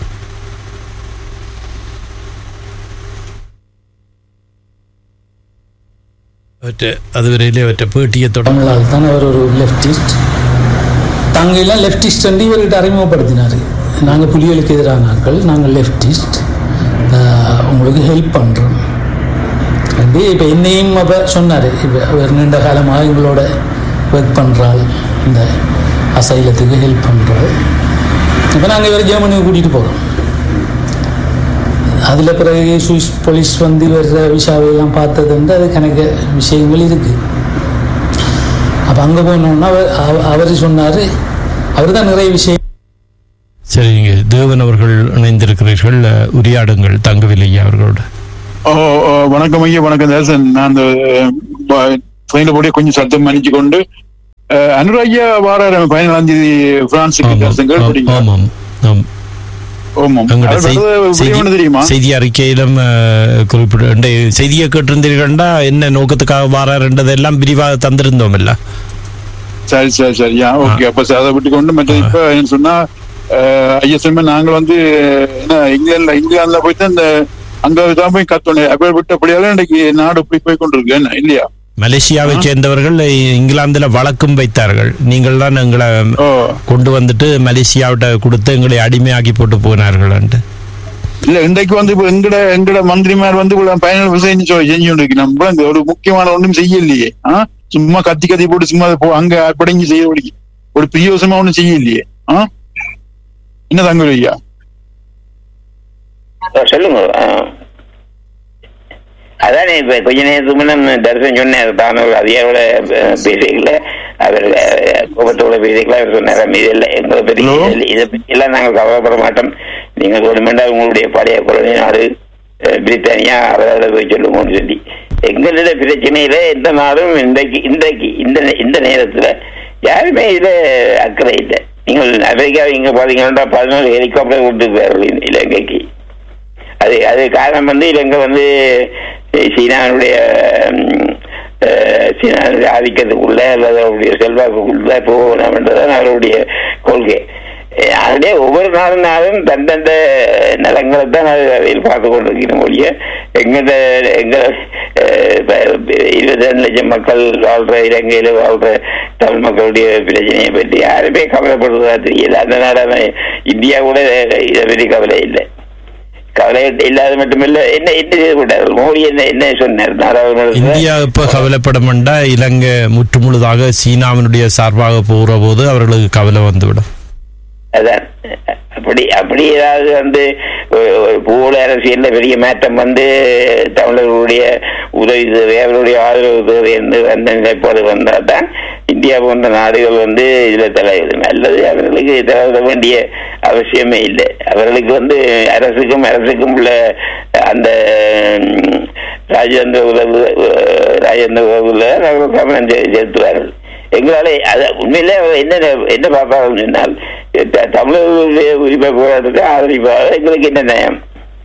அவற்றை அதுவரையிலே அவற்றை பேட்டியை தொடங்க தமிழால் தான் அவர் ஒரு லெஃப்டிஸ்ட் தாங்கெல்லாம் லெஃப்டிஸ்ட் என்று இவர்கிட்ட அறிமுகப்படுத்தினார் நாங்கள் புலிகளுக்கு எதிரான ஆட்கள் நாங்கள் லெஃப்டிஸ்ட் உங்களுக்கு ஹெல்ப் பண்ணுறோம் அப்படி இப்போ என்னையும் அப்போ சொன்னார் இப்போ அவர் நீண்ட காலமாக எங்களோட ஒர்க் பண்ணுறாள் இந்த அசைலத்துக்கு ஹெல்ப் பண்ணுறாள் இப்போ நாங்கள் இவர் ஜெர்மனிக்கு கூட்டிகிட்டு போகிறோம் அதில் பிறகு சுவிஸ் போலீஸ் வந்து வர்ற விஷாவையெல்லாம் பார்த்தது வந்து அது கணக்கு விஷயங்கள் இருக்குது அப்போ அங்கே போனோன்னா அவர் அவ- அவர் சொன்னார் அவர் தான் நிறைய விஷயம் சரிங்க தேவன் அவர்கள் இணைந்திருக்கிறீர்கள் அஹ், உரையாடுங்கள் தங்கவில்லை அவர்களோடு ஓ ஓ, வணக்கம் ஐயா வணக்கம் தேசன் நான் அந்த போய் கொஞ்சம் சத்தம் மன்னிச்சு கொண்டு அஹ், அனுராஜா வாராரு பதினேழாம் தேதி பிரான்சுக்கு ஆமாம் தரிசனம் கேள்விப்பட்டீங்களா? ஆமாம் ஆம் ஆமாம் எங்கட அது செய்- வர்றது செய்தி- வெளியே தெரியுமா செய்தி அறிக்கையிலும் அஹ், குறிப்பிட்ட இந்த செய்தியை கேட்டிருந்தீர்கள்டா என்ன நோக்கத்துக்காக வாராருன்றதெல்லாம் விரிவாக தந்திருந்தோம் இல்ல சரி சரி சரி யா ஓகே அப்ப சரி, அதை விட்டு கொண்டு மற்ற இப்ப என்ன சொன்னா ஐஎஸ்எம் நாங்க வந்து என்ன இங்கிலாந்துல இங்கிலாந்துல போயிட்டு இந்த அங்க தான் போய் கத்தணும் அப்ப விட்டபடியால இன்னைக்கு நாடு போய் போய் கொண்டிருக்கு என்ன இல்லையா மலேசியாவை சேர்ந்தவர்கள் இங்கிலாந்துல வழக்கும் வைத்தார்கள் நீங்கள் தான் எங்களை ஓ கொண்டு வந்துட்டு மலேசியாவிட்ட கொடுத்து எங்களை அடிமையாக்கி போட்டு போனார்கள் இல்ல இன்றைக்கு வந்து இப்ப எங்கட எங்கட மந்திரிமார் வந்து இவ்வளவு பயணம் விவசாயம் செஞ்சு கொண்டிருக்கு நம்ம இங்க ஒரு முக்கியமான ஒண்ணும் செய்யலையே ஆ? சும்மா கத்தி கத்தி போட்டு சும்மா போ அங்க படங்கி செய்ய ஒரு ஒரு பிரியோசமா ஒண்ணும் செய்யலையே ஆ? என்ன தங்க ஐயா அஹ் சொல்லுங்க அஹ். அதானே இப்ப கொஞ்ச நேரத்துக்கு முன்ன தரிசனம் சொன்னார் தானோட அதிகாரோட பேசிக்கல அவர் அஹ், கோபத்தோட பேசிக்கல அவர் சொன்னார் இதெல்லாம் எங்களை பற்றி Hello? இதை பற்றி எல்லாம் நாங்கள் கவலைப்பட மாட்டோம் நீங்கள் கவர்மெண்டா உங்களுடைய பழைய குழந்தை நாடு அஹ், பிரித்தானியா அவரோட போய் சொல்லுங்கன்னு சொல்லி எங்களோட பிரச்சனையில எந்த நாடும் இன்றைக்கு இன்றைக்கு இந்த இந்த நேரத்துல யாருமே இதுல அக்கறை இல்லை நீங்கள் அமெரிக்கா இங்க பாத்தீங்கன்னா பதினோரு ஹெலிகாப்டர் விட்டு போயிடலாம் இலங்கைக்கு அது அது காரணம் வந்து இலங்கை வந்து அஹ், சீனாவுடைய ம், அஹ், சீனாவுடைய ஆதிக்கத்துக்குள்ள அல்லது அவருடைய செல்வாக்குக்குள்ள போகணும்ன்றதான் அவருடைய கொள்கை அஹ், அதிலே ஒவ்வொரு நாளும் நாளும் தந்தந்த நலங்களை தான் அது அதில் பார்த்து கொண்டிருக்கிற மொழிய எங்கட எங்க அஹ், இப்ப இருபத்தி ரெண்டு லட்சம் மக்கள் வாழ்ற இலங்கையில வாழ்ற தமிழ் மக்களுடைய பிரச்சனையை பற்றி யாருமே கவலைப்படுறதா தெரியல அந்த நாடான இந்தியா கூட இதை பற்றி கவலை இல்லை கவலை இல்லாத மட்டுமில்ல என்ன என்ன செய்து விட்டார் மோடி என்ன என்ன சொன்னார் நாடாளுமன்றத்தில் இந்தியா இப்ப கவலைப்படமெண்டா இலங்கை முற்றுமுழுதாக சீனாவினுடைய சார்பாக போகிற போது அவர்களுக்கு கவலை வந்துவிடும் அதான் அப்படி அப்படி ஏதாவது வந்து ஒரு- ஒரு பூகோள அரசியல்ல பெரிய மாற்றம் வந்து தமிழர்களுடைய உதவி தேவை அவருடைய ஆதரவு தேவை என்று அந்த நிலைப்பாடு வந்தால் தான் இந்தியா போன்ற நாடுகள் வந்து இதுல தலையிடும் அல்லது அவர்களுக்கு தலையிட வேண்டிய அவசியமே இல்லை அவர்களுக்கு வந்து அரசுக்கும் அரசுக்கும் உள்ள அந்த ம், ராஜேந்திர உறவு அஹ், ராஜேந்திர உறவுல அவர்கள் கவனம் செ- செலுத்துவார்கள் எங்களால அத உண்மையிலே அவர் என்ன என்ன பார்ப்பார்கள் சொன்னால் த- தமிழர்களுடைய உரிமை போராட்டத்தை ஆதரிப்பாக எங்களுக்கு என்ன நயம்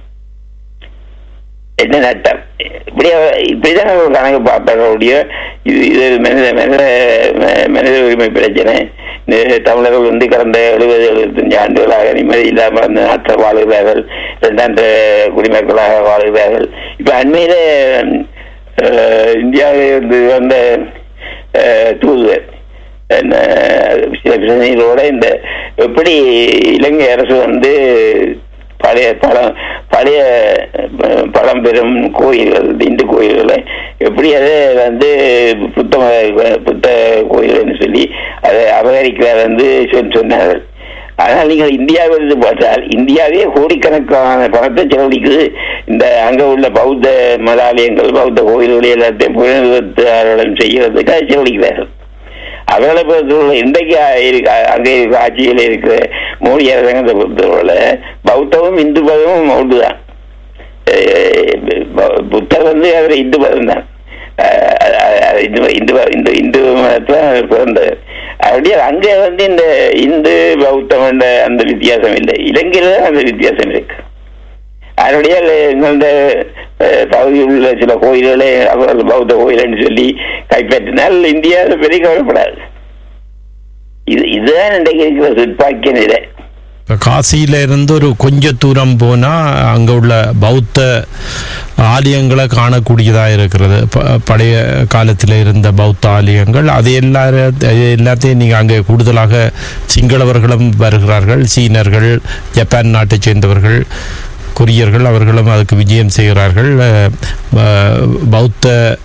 என்ன நட்டம் இப்படி அவ- இப்படிதான் அவர் கணக்கு பார்ப்பார்களுடைய இது இது மனித மனித ம- மனித உரிமை பிரச்சனை இந்த தமிழர்கள் வந்து கடந்த எழுபது எழுபத்தஞ்சு ஆண்டுகளாக நிம்மதி இல்லாமல் அந்த நாட்டில் வாழுகிறார்கள் இரண்டாண்டு குடிமக்களாக வாழுகிறார்கள் இப்ப அண்மையில அஹ், இந்தியாவில் இருந்து வந்த அஹ், தூதுவர் என்ன, சில பிரச்சனைகளோட இந்த எப்படி இலங்கை அரசு வந்து பழைய பழம் பழைய அஹ், பழம்பெரும் கோயில்கள் இந்து கோயில்களை எப்படி அதை வந்து புத்த மத- புத்த கோயில்னு சொல்லி அதை அபகரிக்கிறார் வந்து சொல் சொன்னார்கள் ஆனால் நீங்கள் இந்தியாவிலிருந்து பார்த்தால் இந்தியாவே கோடிக்கணக்கான பணத்தை செலவழிக்குது இந்த அங்க உள்ள பௌத்த மதாலயங்கள் பௌத்த கோயில்களை எல்லாத்தையும் புனர்வத்தாளம் செய்யறதுக்காக செலவழிக்கிறார்கள் அவர்களை பொறுத்தவரை இன்றைக்கு இருக்க அங்கே இருக்க ஆட்சியில் இருக்கிற மோடி அரசாங்கத்தை பொறுத்தவரை பௌத்தமும் இந்து மதமும் ஒன்றுதான் அஹ் ப- புத்தர் வந்து அவர் இந்து மதம் தான் அஹ் அஹ் இந்து இந்து இந்து இந்து மதத்தில் பிறந்தவர் அப்படியே அங்கே வந்து இந்த இந்து பௌத்தம் என்ற அந்த வித்தியாசம் இல்லை இலங்கையில தான் அந்த வித்தியாசம் இருக்கு அதனுடைய இந்த அஹ், பகுதியில் உள்ள சில கோயில்களை அவர்கள் பௌத்த கோயில்னு சொல்லி கைப்பற்றினால் இந்தியா அதை பெரிய கவலைப்படாது இது இதுதான் இன்றைக்கு இருக்கிற துப்பாக்கிய நிலை இப்போ காசியில இருந்து ஒரு கொஞ்ச தூரம் போனா அங்க உள்ள பௌத்த ஆலயங்களை காணக்கூடியதாக இருக்கிறது ப- பழைய காலத்தில் இருந்த பௌத்த ஆலயங்கள் அது எல்லார அது எல்லாத்தையும் நீங்கள் அங்கே கூடுதலாக சிங்களவர்களும் வருகிறார்கள் சீனர்கள் ஜப்பான் நாட்டைச் சேர்ந்தவர்கள் கொரியர்கள் அவர்களும் அதுக்கு விஜயம் செய்கிறார்கள் அஹ், ப- பௌத்த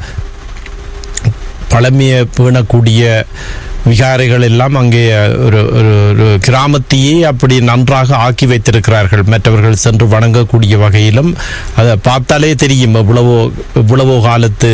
பழமையை பேணக்கூடிய விகாரைகள் எல்லாம் அங்கே ஒரு ஒரு ஒரு கிராமத்தையே அப்படி நன்றாக ஆக்கி வைத்திருக்கிறார்கள் மற்றவர்கள் சென்று வணங்கக்கூடிய வகையிலும் அதை பார்த்தாலே தெரியும் எவ்வளவோ எவ்வளவோ காலத்து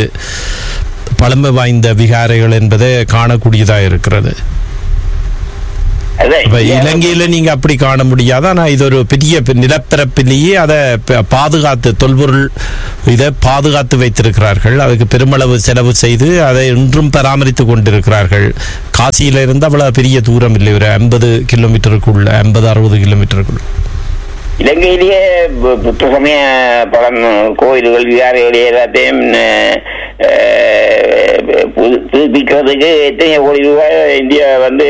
பழமை வாய்ந்த விகாரைகள் என்பதை காணக்கூடியதாக இருக்கிறது அதான் இப்ப இந்தியா- இலங்கையில நீங்க அப்படி காண முடியாது ஆனா இது ஒரு பெரிய பி- நிலப்பரப்பிலேயே அதை ப- பாதுகாத்து தொல்பொருள் இதை பாதுகாத்து வைத்திருக்கிறார்கள் அதுக்கு பெருமளவு செலவு செய்து அதை இன்றும் பராமரித்து கொண்டிருக்கிறார்கள் காசியில இருந்து அவ்வளவு பெரிய தூரம் இல்லை ஒரு ஐம்பது கிலோமீட்டருக்குள்ள ஐம்பது அறுபது கிலோமீட்டருக்குள்ள இலங்கையிலேயே பு- புத்த சமய பழம் கோயில்கள் விகாரைகள் எல்லாத்தையும் அஹ், அஹ், புது- புதுப்பிக்கிறதுக்கு எத்தனை கோடி ரூபாய் இந்தியா வந்து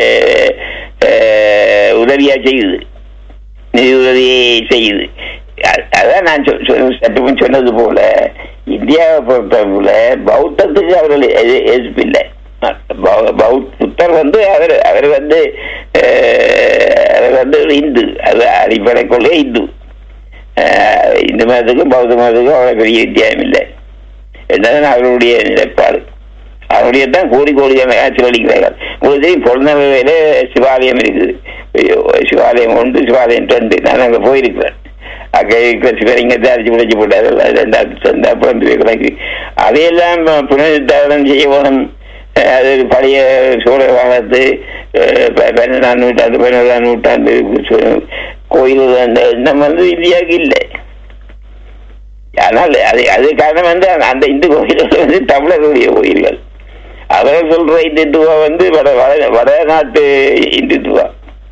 அஹ், உதவியா செய்யுது நிதி உதவி செய்யுது அ- அதான் நான் சொ- சொ- சற்று முன் சொன்னது போல இந்தியாவை பொறுத்தவரை பௌத்தத்துக்கு அவர்கள் எது- எதிர்ப்பு இல்லை பௌ- பௌத் புத்தர் வந்து அவர் அவர் வந்து அஹ், அவர் வந்து ஒரு இந்து அது அடிப்படை கொள்கை இந்து அஹ், இந்து மதத்துக்கும் பௌத்த மதத்துக்கும் அவ்வளவு பெரிய வித்தியாசம் இல்லை என்றதான் அவருடைய நிலைப்பாடு அவருடைய தான் கோடி கோடியான செலவழிக்கிறார்கள் உங்களுக்கு தெரியும் பொருந்தவையில சிவாலயம் இருக்குது ஐயோ, சிவாலயம் ஒன்று சிவாலயம் ரெண்டு நான் அங்கே போயிருக்கிறேன் அங்கே இருக்கிற சிவலிங்கத்தை அடிச்சு முடிச்சு போட்டாரு அது ரெண்டாயிரத்தி ரெண்டு அப்புறம் பெரிய கணக்கு அதையெல்லாம் புனருத்தாரணம் செய்ய வேணும் அஹ் அது ஒரு பழைய சோழ காலத்து அஹ் ப- பன்னெண்டாம் நூற்றாண்டு பதினோராம் நூற்றாண்டு சோ- கோயில்கள் அந்த எண்ணம் வந்து இந்தியாவுக்கு இல்லை ஆனால் அது அது காரணம் வந்து அந்த- அந்த இந்து கோயில்கள் வந்து தமிழர்களுடைய கோயில்கள் அவர்கள் சொல்ற இந்துத்துவா வந்து வட வட வடநாட்டு இந்துத்துவா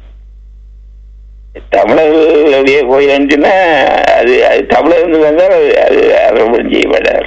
தமிழர்களுடைய கோயில் இருந்துச்சுன்னா அது அது தமிழர் வந்தால் அது அது அவர்களும் செய்யப்படார்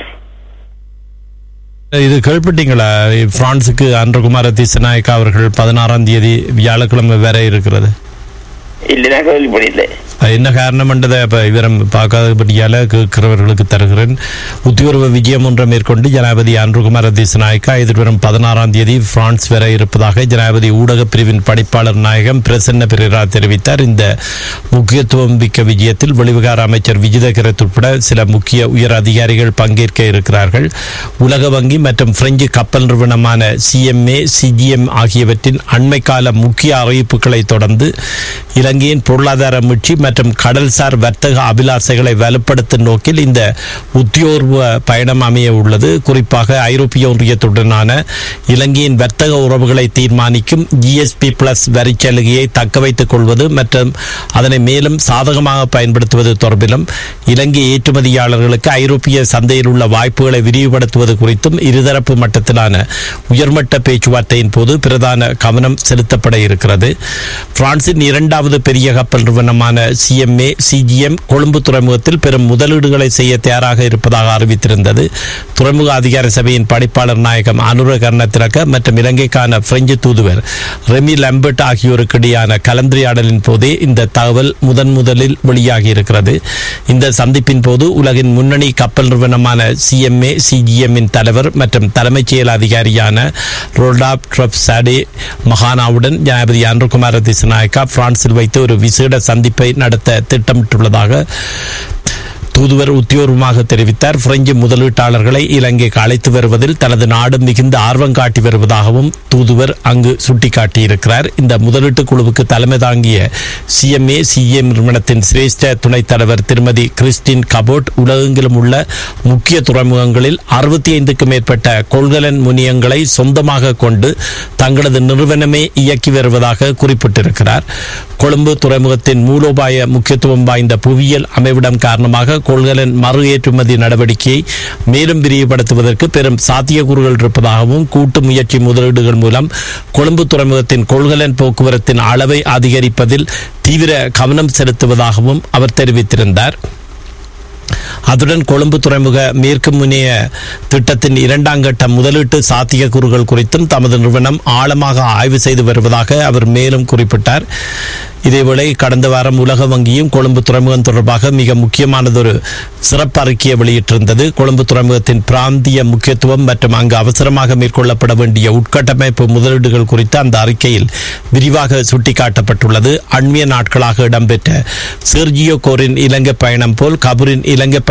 இது கேள்விப்பட்டீங்களா பிரான்சுக்கு அன்றகுமார திசநாயக்கா அவர்கள் பதினாறாம் தேதி வியாழக்கிழமை வேற இருக்கிறது இல்லைன்னா கேள்விப்படல அது என்ன காரணம்ன்றதை இப்போ விவரம் பார்க்காதபடியால் கேட்கிறவர்களுக்கு தருகிறேன் உத்தியோர்வ விஜயம் ஒன்றை மேற்கொண்டு ஜனாதிபதி அன்ருகுமார திசநாயக்கா எதிர்வரும் பதினாறாம் தேதி பிரான்ஸ் வர இருப்பதாக ஜனாதிபதி ஊடக பிரிவின் படிப்பாளர் நாயகம் பிரசன்ன பெரேரா தெரிவித்தார் இந்த முக்கியத்துவம் மிக்க விஜயத்தில் வெளிவிகார அமைச்சர் விஜித கிரத் உட்பட சில முக்கிய உயர் அதிகாரிகள் பங்கேற்க இருக்கிறார்கள் உலக வங்கி மற்றும் பிரெஞ்சு கப்பல் நிறுவனமான சிஎம்ஏ சிஜிஎம் ஆகியவற்றின் அண்மை கால முக்கிய அறிவிப்புகளை தொடர்ந்து இலங்கையின் பொருளாதார மீட்சி மற்றும் கடல்சார் வர்த்தக அபிலாசைகளை வலுப்படுத்தும் நோக்கில் இந்த உத்தியோர்வ பயணம் அமைய உள்ளது குறிப்பாக ஐரோப்பிய ஒன்றியத்துடனான இலங்கையின் வர்த்தக உறவுகளை தீர்மானிக்கும் ஜிஎஸ்பி பிளஸ் வரி சலுகையை தக்க வைத்துக் கொள்வது மற்றும் அதனை மேலும் சாதகமாக பயன்படுத்துவது தொடர்பிலும் இலங்கை ஏற்றுமதியாளர்களுக்கு ஐரோப்பிய சந்தையில் உள்ள வாய்ப்புகளை விரிவுபடுத்துவது குறித்தும் இருதரப்பு மட்டத்திலான உயர்மட்ட பேச்சுவார்த்தையின் போது பிரதான கவனம் செலுத்தப்பட இருக்கிறது பிரான்சின் இரண்டாவது பெரிய கப்பல் நிறுவனமான சிஎம்ஏ சிஜிஎம் கொழும்பு துறைமுகத்தில் பெரும் முதலீடுகளை செய்ய தயாராக இருப்பதாக அறிவித்திருந்தது துறைமுக அதிகார சபையின் படிப்பாளர் நாயகம் அனுர கர்ணத்திரக்க மற்றும் இலங்கைக்கான பிரெஞ்சு தூதுவர் ரெமி லம்பர்ட் ஆகியோருக்கு இடையான கலந்துரையாடலின் போதே இந்த தகவல் முதன் முதலில் வெளியாகி இருக்கிறது இந்த சந்திப்பின் போது உலகின் முன்னணி கப்பல் நிறுவனமான சிஎம்ஏ சிஜிஎம்மின் தலைவர் மற்றும் தலைமைச் செயல் அதிகாரியான ரோடாப் ட்ரப்சாடே மகானாவுடன் ஜனாதிபதி அன்ருகுமார திசநாயக்கா பிரான்சில் வைத்து ஒரு விசேட சந்திப்பை நடத்த திட்டமிட்டுள்ளதாக தூதுவர் உத்தியோகமாக தெரிவித்தார் பிரெஞ்சு முதலீட்டாளர்களை இலங்கைக்கு அழைத்து வருவதில் தனது நாடு மிகுந்த ஆர்வம் காட்டி வருவதாகவும் தூதுவர் அங்கு சுட்டிக்காட்டியிருக்கிறார் இந்த முதலீட்டு குழுவுக்கு தலைமை தாங்கிய சிஎம்ஏ சிஎம் நிறுவனத்தின் சிரேஷ்ட துணைத் தலைவர் திருமதி கிறிஸ்டின் கபோட் உலகெங்கிலும் உள்ள முக்கிய துறைமுகங்களில் அறுபத்தி ஐந்துக்கும் மேற்பட்ட கொள்கலன் முனியங்களை சொந்தமாக கொண்டு தங்களது நிறுவனமே இயக்கி வருவதாக குறிப்பிட்டிருக்கிறார் கொழும்பு துறைமுகத்தின் மூலோபாய முக்கியத்துவம் வாய்ந்த புவியியல் அமைவிடம் காரணமாக கொள்கலன் மறு ஏற்றுமதி நடவடிக்கையை மேலும் விரிவுபடுத்துவதற்கு பெரும் சாத்தியக்கூறுகள் இருப்பதாகவும் கூட்டு முயற்சி முதலீடுகள் மூலம் கொழும்பு துறைமுகத்தின் கொள்கலன் போக்குவரத்தின் அளவை அதிகரிப்பதில் தீவிர கவனம் செலுத்துவதாகவும் அவர் தெரிவித்திருந்தார் அதுடன் கொழும்பு துறைமுக மேற்கு முனைய திட்டத்தின் இரண்டாம் கட்ட முதலீட்டு சாத்தியக்கூறுகள் குறித்தும் தமது நிறுவனம் ஆழமாக ஆய்வு செய்து வருவதாக அவர் மேலும் குறிப்பிட்டார் இதேவேளை கடந்த வாரம் உலக வங்கியும் கொழும்பு துறைமுகம் தொடர்பாக மிக முக்கியமானதொரு சிறப்பு அறிக்கையை வெளியிட்டிருந்தது கொழும்பு துறைமுகத்தின் பிராந்திய முக்கியத்துவம் மற்றும் அங்கு அவசரமாக மேற்கொள்ளப்பட வேண்டிய உட்கட்டமைப்பு முதலீடுகள் குறித்து அந்த அறிக்கையில் விரிவாக சுட்டிக்காட்டப்பட்டுள்ளது அண்மைய நாட்களாக இடம்பெற்ற செர்ஜியோ கோரின் இலங்கை பயணம் போல் கபூரின் இலங்கை பயணம்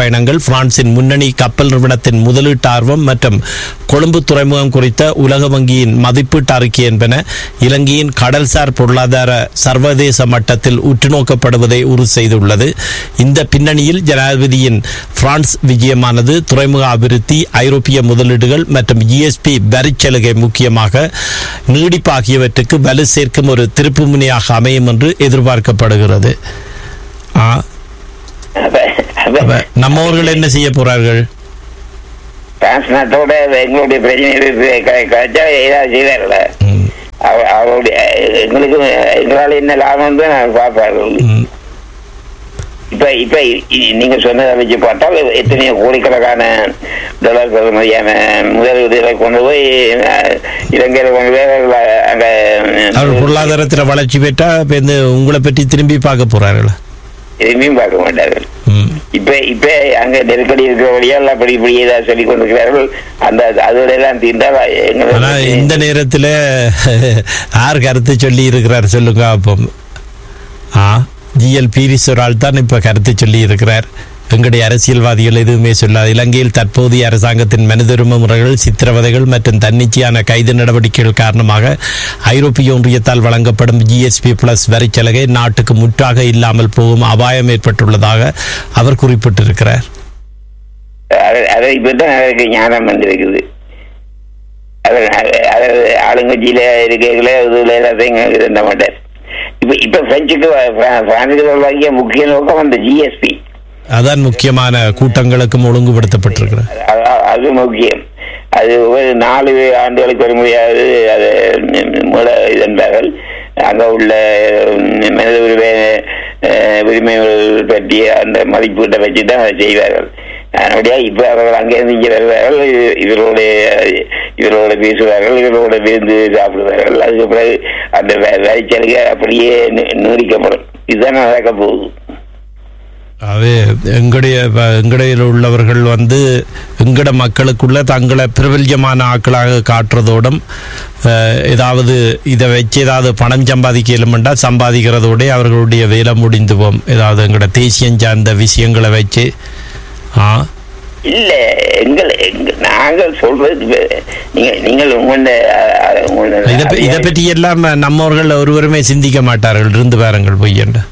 சுற்றுப்பயணங்கள் பிரான்சின் முன்னணி கப்பல் நிறுவனத்தின் முதலீட்டு ஆர்வம் மற்றும் கொழும்பு துறைமுகம் குறித்த உலக வங்கியின் மதிப்பீட்டு அறிக்கை என்பன இலங்கையின் கடல்சார் பொருளாதார சர்வதேச மட்டத்தில் உற்றுநோக்கப்படுவதை உறுதி செய்துள்ளது இந்த பின்னணியில் ஜனாதிபதியின் பிரான்ஸ் விஜயமானது துறைமுக அபிவிருத்தி ஐரோப்பிய முதலீடுகள் மற்றும் ஜிஎஸ்பி வரிச்சலுகை முக்கியமாக நீடிப்பு ஆகியவற்றுக்கு வலு சேர்க்கும் ஒரு திருப்பு முனையாக அமையும் என்று எதிர்பார்க்கப்படுகிறது ஆ, அப்ப அப்ப அப்ப நம்மவர்கள் என்ன செய்ய போறார்கள் பிரான்ஸ் நாட்டோட எங்களுடைய பிரச்சனை கழிச்சா ஏதாவது செய்வார்ல ம், அவ- அவருடைய எங்களுக்கு எங்களால என்ன லாபம் நான் பார்ப்பார்கள் ம். இப்ப இப்ப இ- நீங்க சொன்னதை வச்சு பார்த்தால் எத்தனையோ கோடிக்கணக்கான டாலர் பெறுமதியான முதலீடுகளை கொண்டு போய் அஹ், இலங்கையில கொண்டு போய் அவர்கள் அங்க அவர் பொருளாதாரத்தில் வளர்ச்சி பெற்றா இப்ப இந்த உங்களை பற்றி திரும்பி பார்க்க போறார்களா எதுவுமே பார்க்க மாட்டார்கள் ம் இப்ப இப்ப அங்க நெருக்கடி இருக்கிற வழியா எல்லாம் அப்படி இப்படி ஏதாவது சொல்லி கொண்டிருக்கிறார்கள் அந்த அதோட எல்லாம் தீர்ந்தால் ஆனா எங்களுக்கு இந்த நேரத்துல யார் கருத்து சொல்லி இருக்கிறார் சொல்லுங்க அப்போ ஆ ஜிஎல் பீரிஸ் ஒரு ஆள் தான் இப்ப கருத்து சொல்லி இருக்கிறார் எங்களுடைய அரசியல்வாதிகள் எதுவுமே சொல்லாது இலங்கையில் தற்போதைய அரசாங்கத்தின் மனிதுரிமை முறைகள் சித்திரவதைகள் மற்றும் தன்னிச்சையான கைது நடவடிக்கைகள் காரணமாக ஐரோப்பிய ஒன்றியத்தால் வழங்கப்படும் ஜிஎஸ்பி பிளஸ் வரிச்சலுகை நாட்டுக்கு முற்றாக இல்லாமல் போகும் அபாயம் ஏற்பட்டுள்ளதாக அவர் குறிப்பிட்டிருக்கிறார் அதை- அதை இப்பதான் அதற்கு ஞானம் வந்திருக்குது அது அது- அது ஆளுங்கட்சியில இருக்கைகளே இதுல எல்லாத்தையும் இருந்த மாட்டார் இப்ப இப்ப பிரெஞ்சுக்கு பிர- பிரான்சுக்கு வாங்கிய முக்கிய நோக்கம் அந்த ஜிஎஸ்பி அதான் முக்கியமான கூட்டங்களுக்கும் ஒழுங்குபடுத்தப்பட்டிருக்கிறது அது முக்கியம் அது ஒரு நாலு ஆண்டுகளுக்கு ஒரு முறையாவது அது மூல இதென்றார்கள் அங்க உள்ள மனித உரிமை அஹ், உரிமைகள் பற்றிய அந்த மதிப்பீட்டை வச்சு தான் அதை செய்வார்கள் அதனுடைய இப்ப அவர்கள் அங்கேருந்து இங்கே வருவார்கள் இ- இவரோட இவரோட பேசுவார்கள் இவரோட விருந்து சாப்பிடுவார்கள் அதுக்கு பிறகு அந்த வரிச்சலுகை அப்படியே நீ- நீடிக்கப்படும் இதுதான் நடக்க போகுது அது எங்களுடைய வ- எங்கடையில் உள்ளவர்கள் வந்து எங்கட மக்களுக்குள்ள தங்களை பிரபல்யமான ஆட்களாக காட்டுறதோடும் அஹ், ஏதாவது இதை வச்சு ஏதாவது பணம் சம்பாதிக்க இயலுமெண்டா சம்பாதிக்கிறதோட அவர்களுடைய வேலை முடிந்து போம் ஏதாவது எங்கட தேசியம் சார்ந்த விஷயங்களை வச்சு ஆ இல்ல எங்கள் எங்க- நாங்கள் சொல்றது வே- நீங்க நீங்கள் உங்களோட இதை ப- இதை பற்றி எல்லாம் நம்மவர்கள் ஒருவருமே சிந்திக்க மாட்டார்கள் இருந்து பாருங்கள் பொய்யண்ட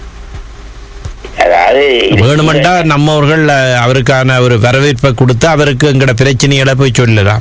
அதாவது வேணுமெண்டா நம்மவர்கள் அஹ், அவருக்கான ஒரு வரவேற்பை கொடுத்து அவருக்கு எங்கட பிரச்சனைகளை போய் சொல்லலாம்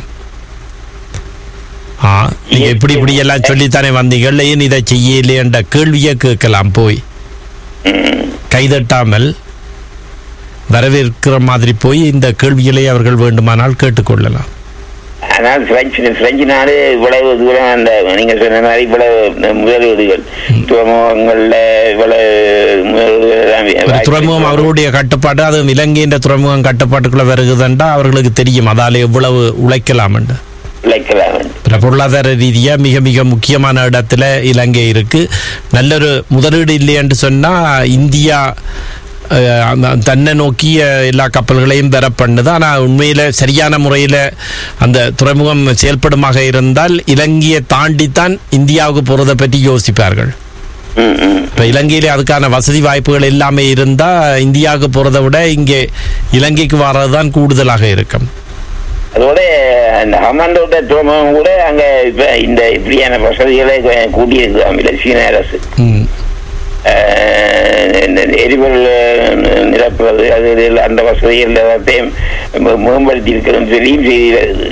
ஆ நீங்க இப்படி இப்படி எல்லாம் சொல்லித்தானே வந்தீங்கள் ஏன் இதை செய்யலையன்ற கேள்வியை கேட்கலாம் போய் கைதட்டாமல் வரவேற்கிற மாதிரி போய் இந்த கேள்விகளை அவர்கள் வேண்டுமானால் கேட்டுக்கொள்ளலாம் ஆனால் பிரெஞ்சு பிரெஞ்சு நாடு இவ்வளவு தூரம் அந்த நீங்க சொன்ன மாதிரி இவ்வளவு முதலீடுகள் துறைமுகங்கள்ல இவ்வளவு முதலீடுகள் எல்லாம் ஒரு வாய்ப்பு துறைமுகம் அவர்களுடைய கட்டுப்பாடு அது இலங்கையின் துறைமுகம் கட்டுப்பாட்டுக்குள்ள வருகுதுன்றா அவர்களுக்கு தெரியும் அதால எவ்வளவு உழைக்கலாம் என்று உழைக்கலாம் என்று. பிற பொருளாதார ரீதியா மிக மிக முக்கியமான இடத்துல இலங்கை இருக்கு நல்லொரு முதலீடு இல்லை என்று சொன்னா இந்தியா அஹ், அந்த தன்னை நோக்கிய எல்லா கப்பல்களையும் பெற பண்ணுது ஆனால் உண்மையில சரியான முறையில் அந்த துறைமுகம் செயல்படுமாக இருந்தால் இலங்கையை தாண்டித்தான் இந்தியாவுக்கு போகிறதை பற்றி யோசிப்பார்கள் ம், ம். இப்போ இலங்கையிலே அதுக்கான வசதி வாய்ப்புகள் எல்லாமே இருந்தால் இந்தியாவுக்கு போகிறத விட இங்கே இலங்கைக்கு வர்றது தான் கூடுதலாக இருக்கும் அதோட அந்த ஹமாண்டோட துறைமுகம் கூட அங்க இப்ப இந்த இப்படியான வசதிகளை கூட்டி இருக்குதாம் சீன அரசு ம் அஹ் இந்த எரிபொருள் நிரப்புறது அது இது அந்த வசதிகள் எல்லாத்தையும் மு- மேம்படுத்தி இருக்கிறோம் சொல்லியும் செய்தி வருது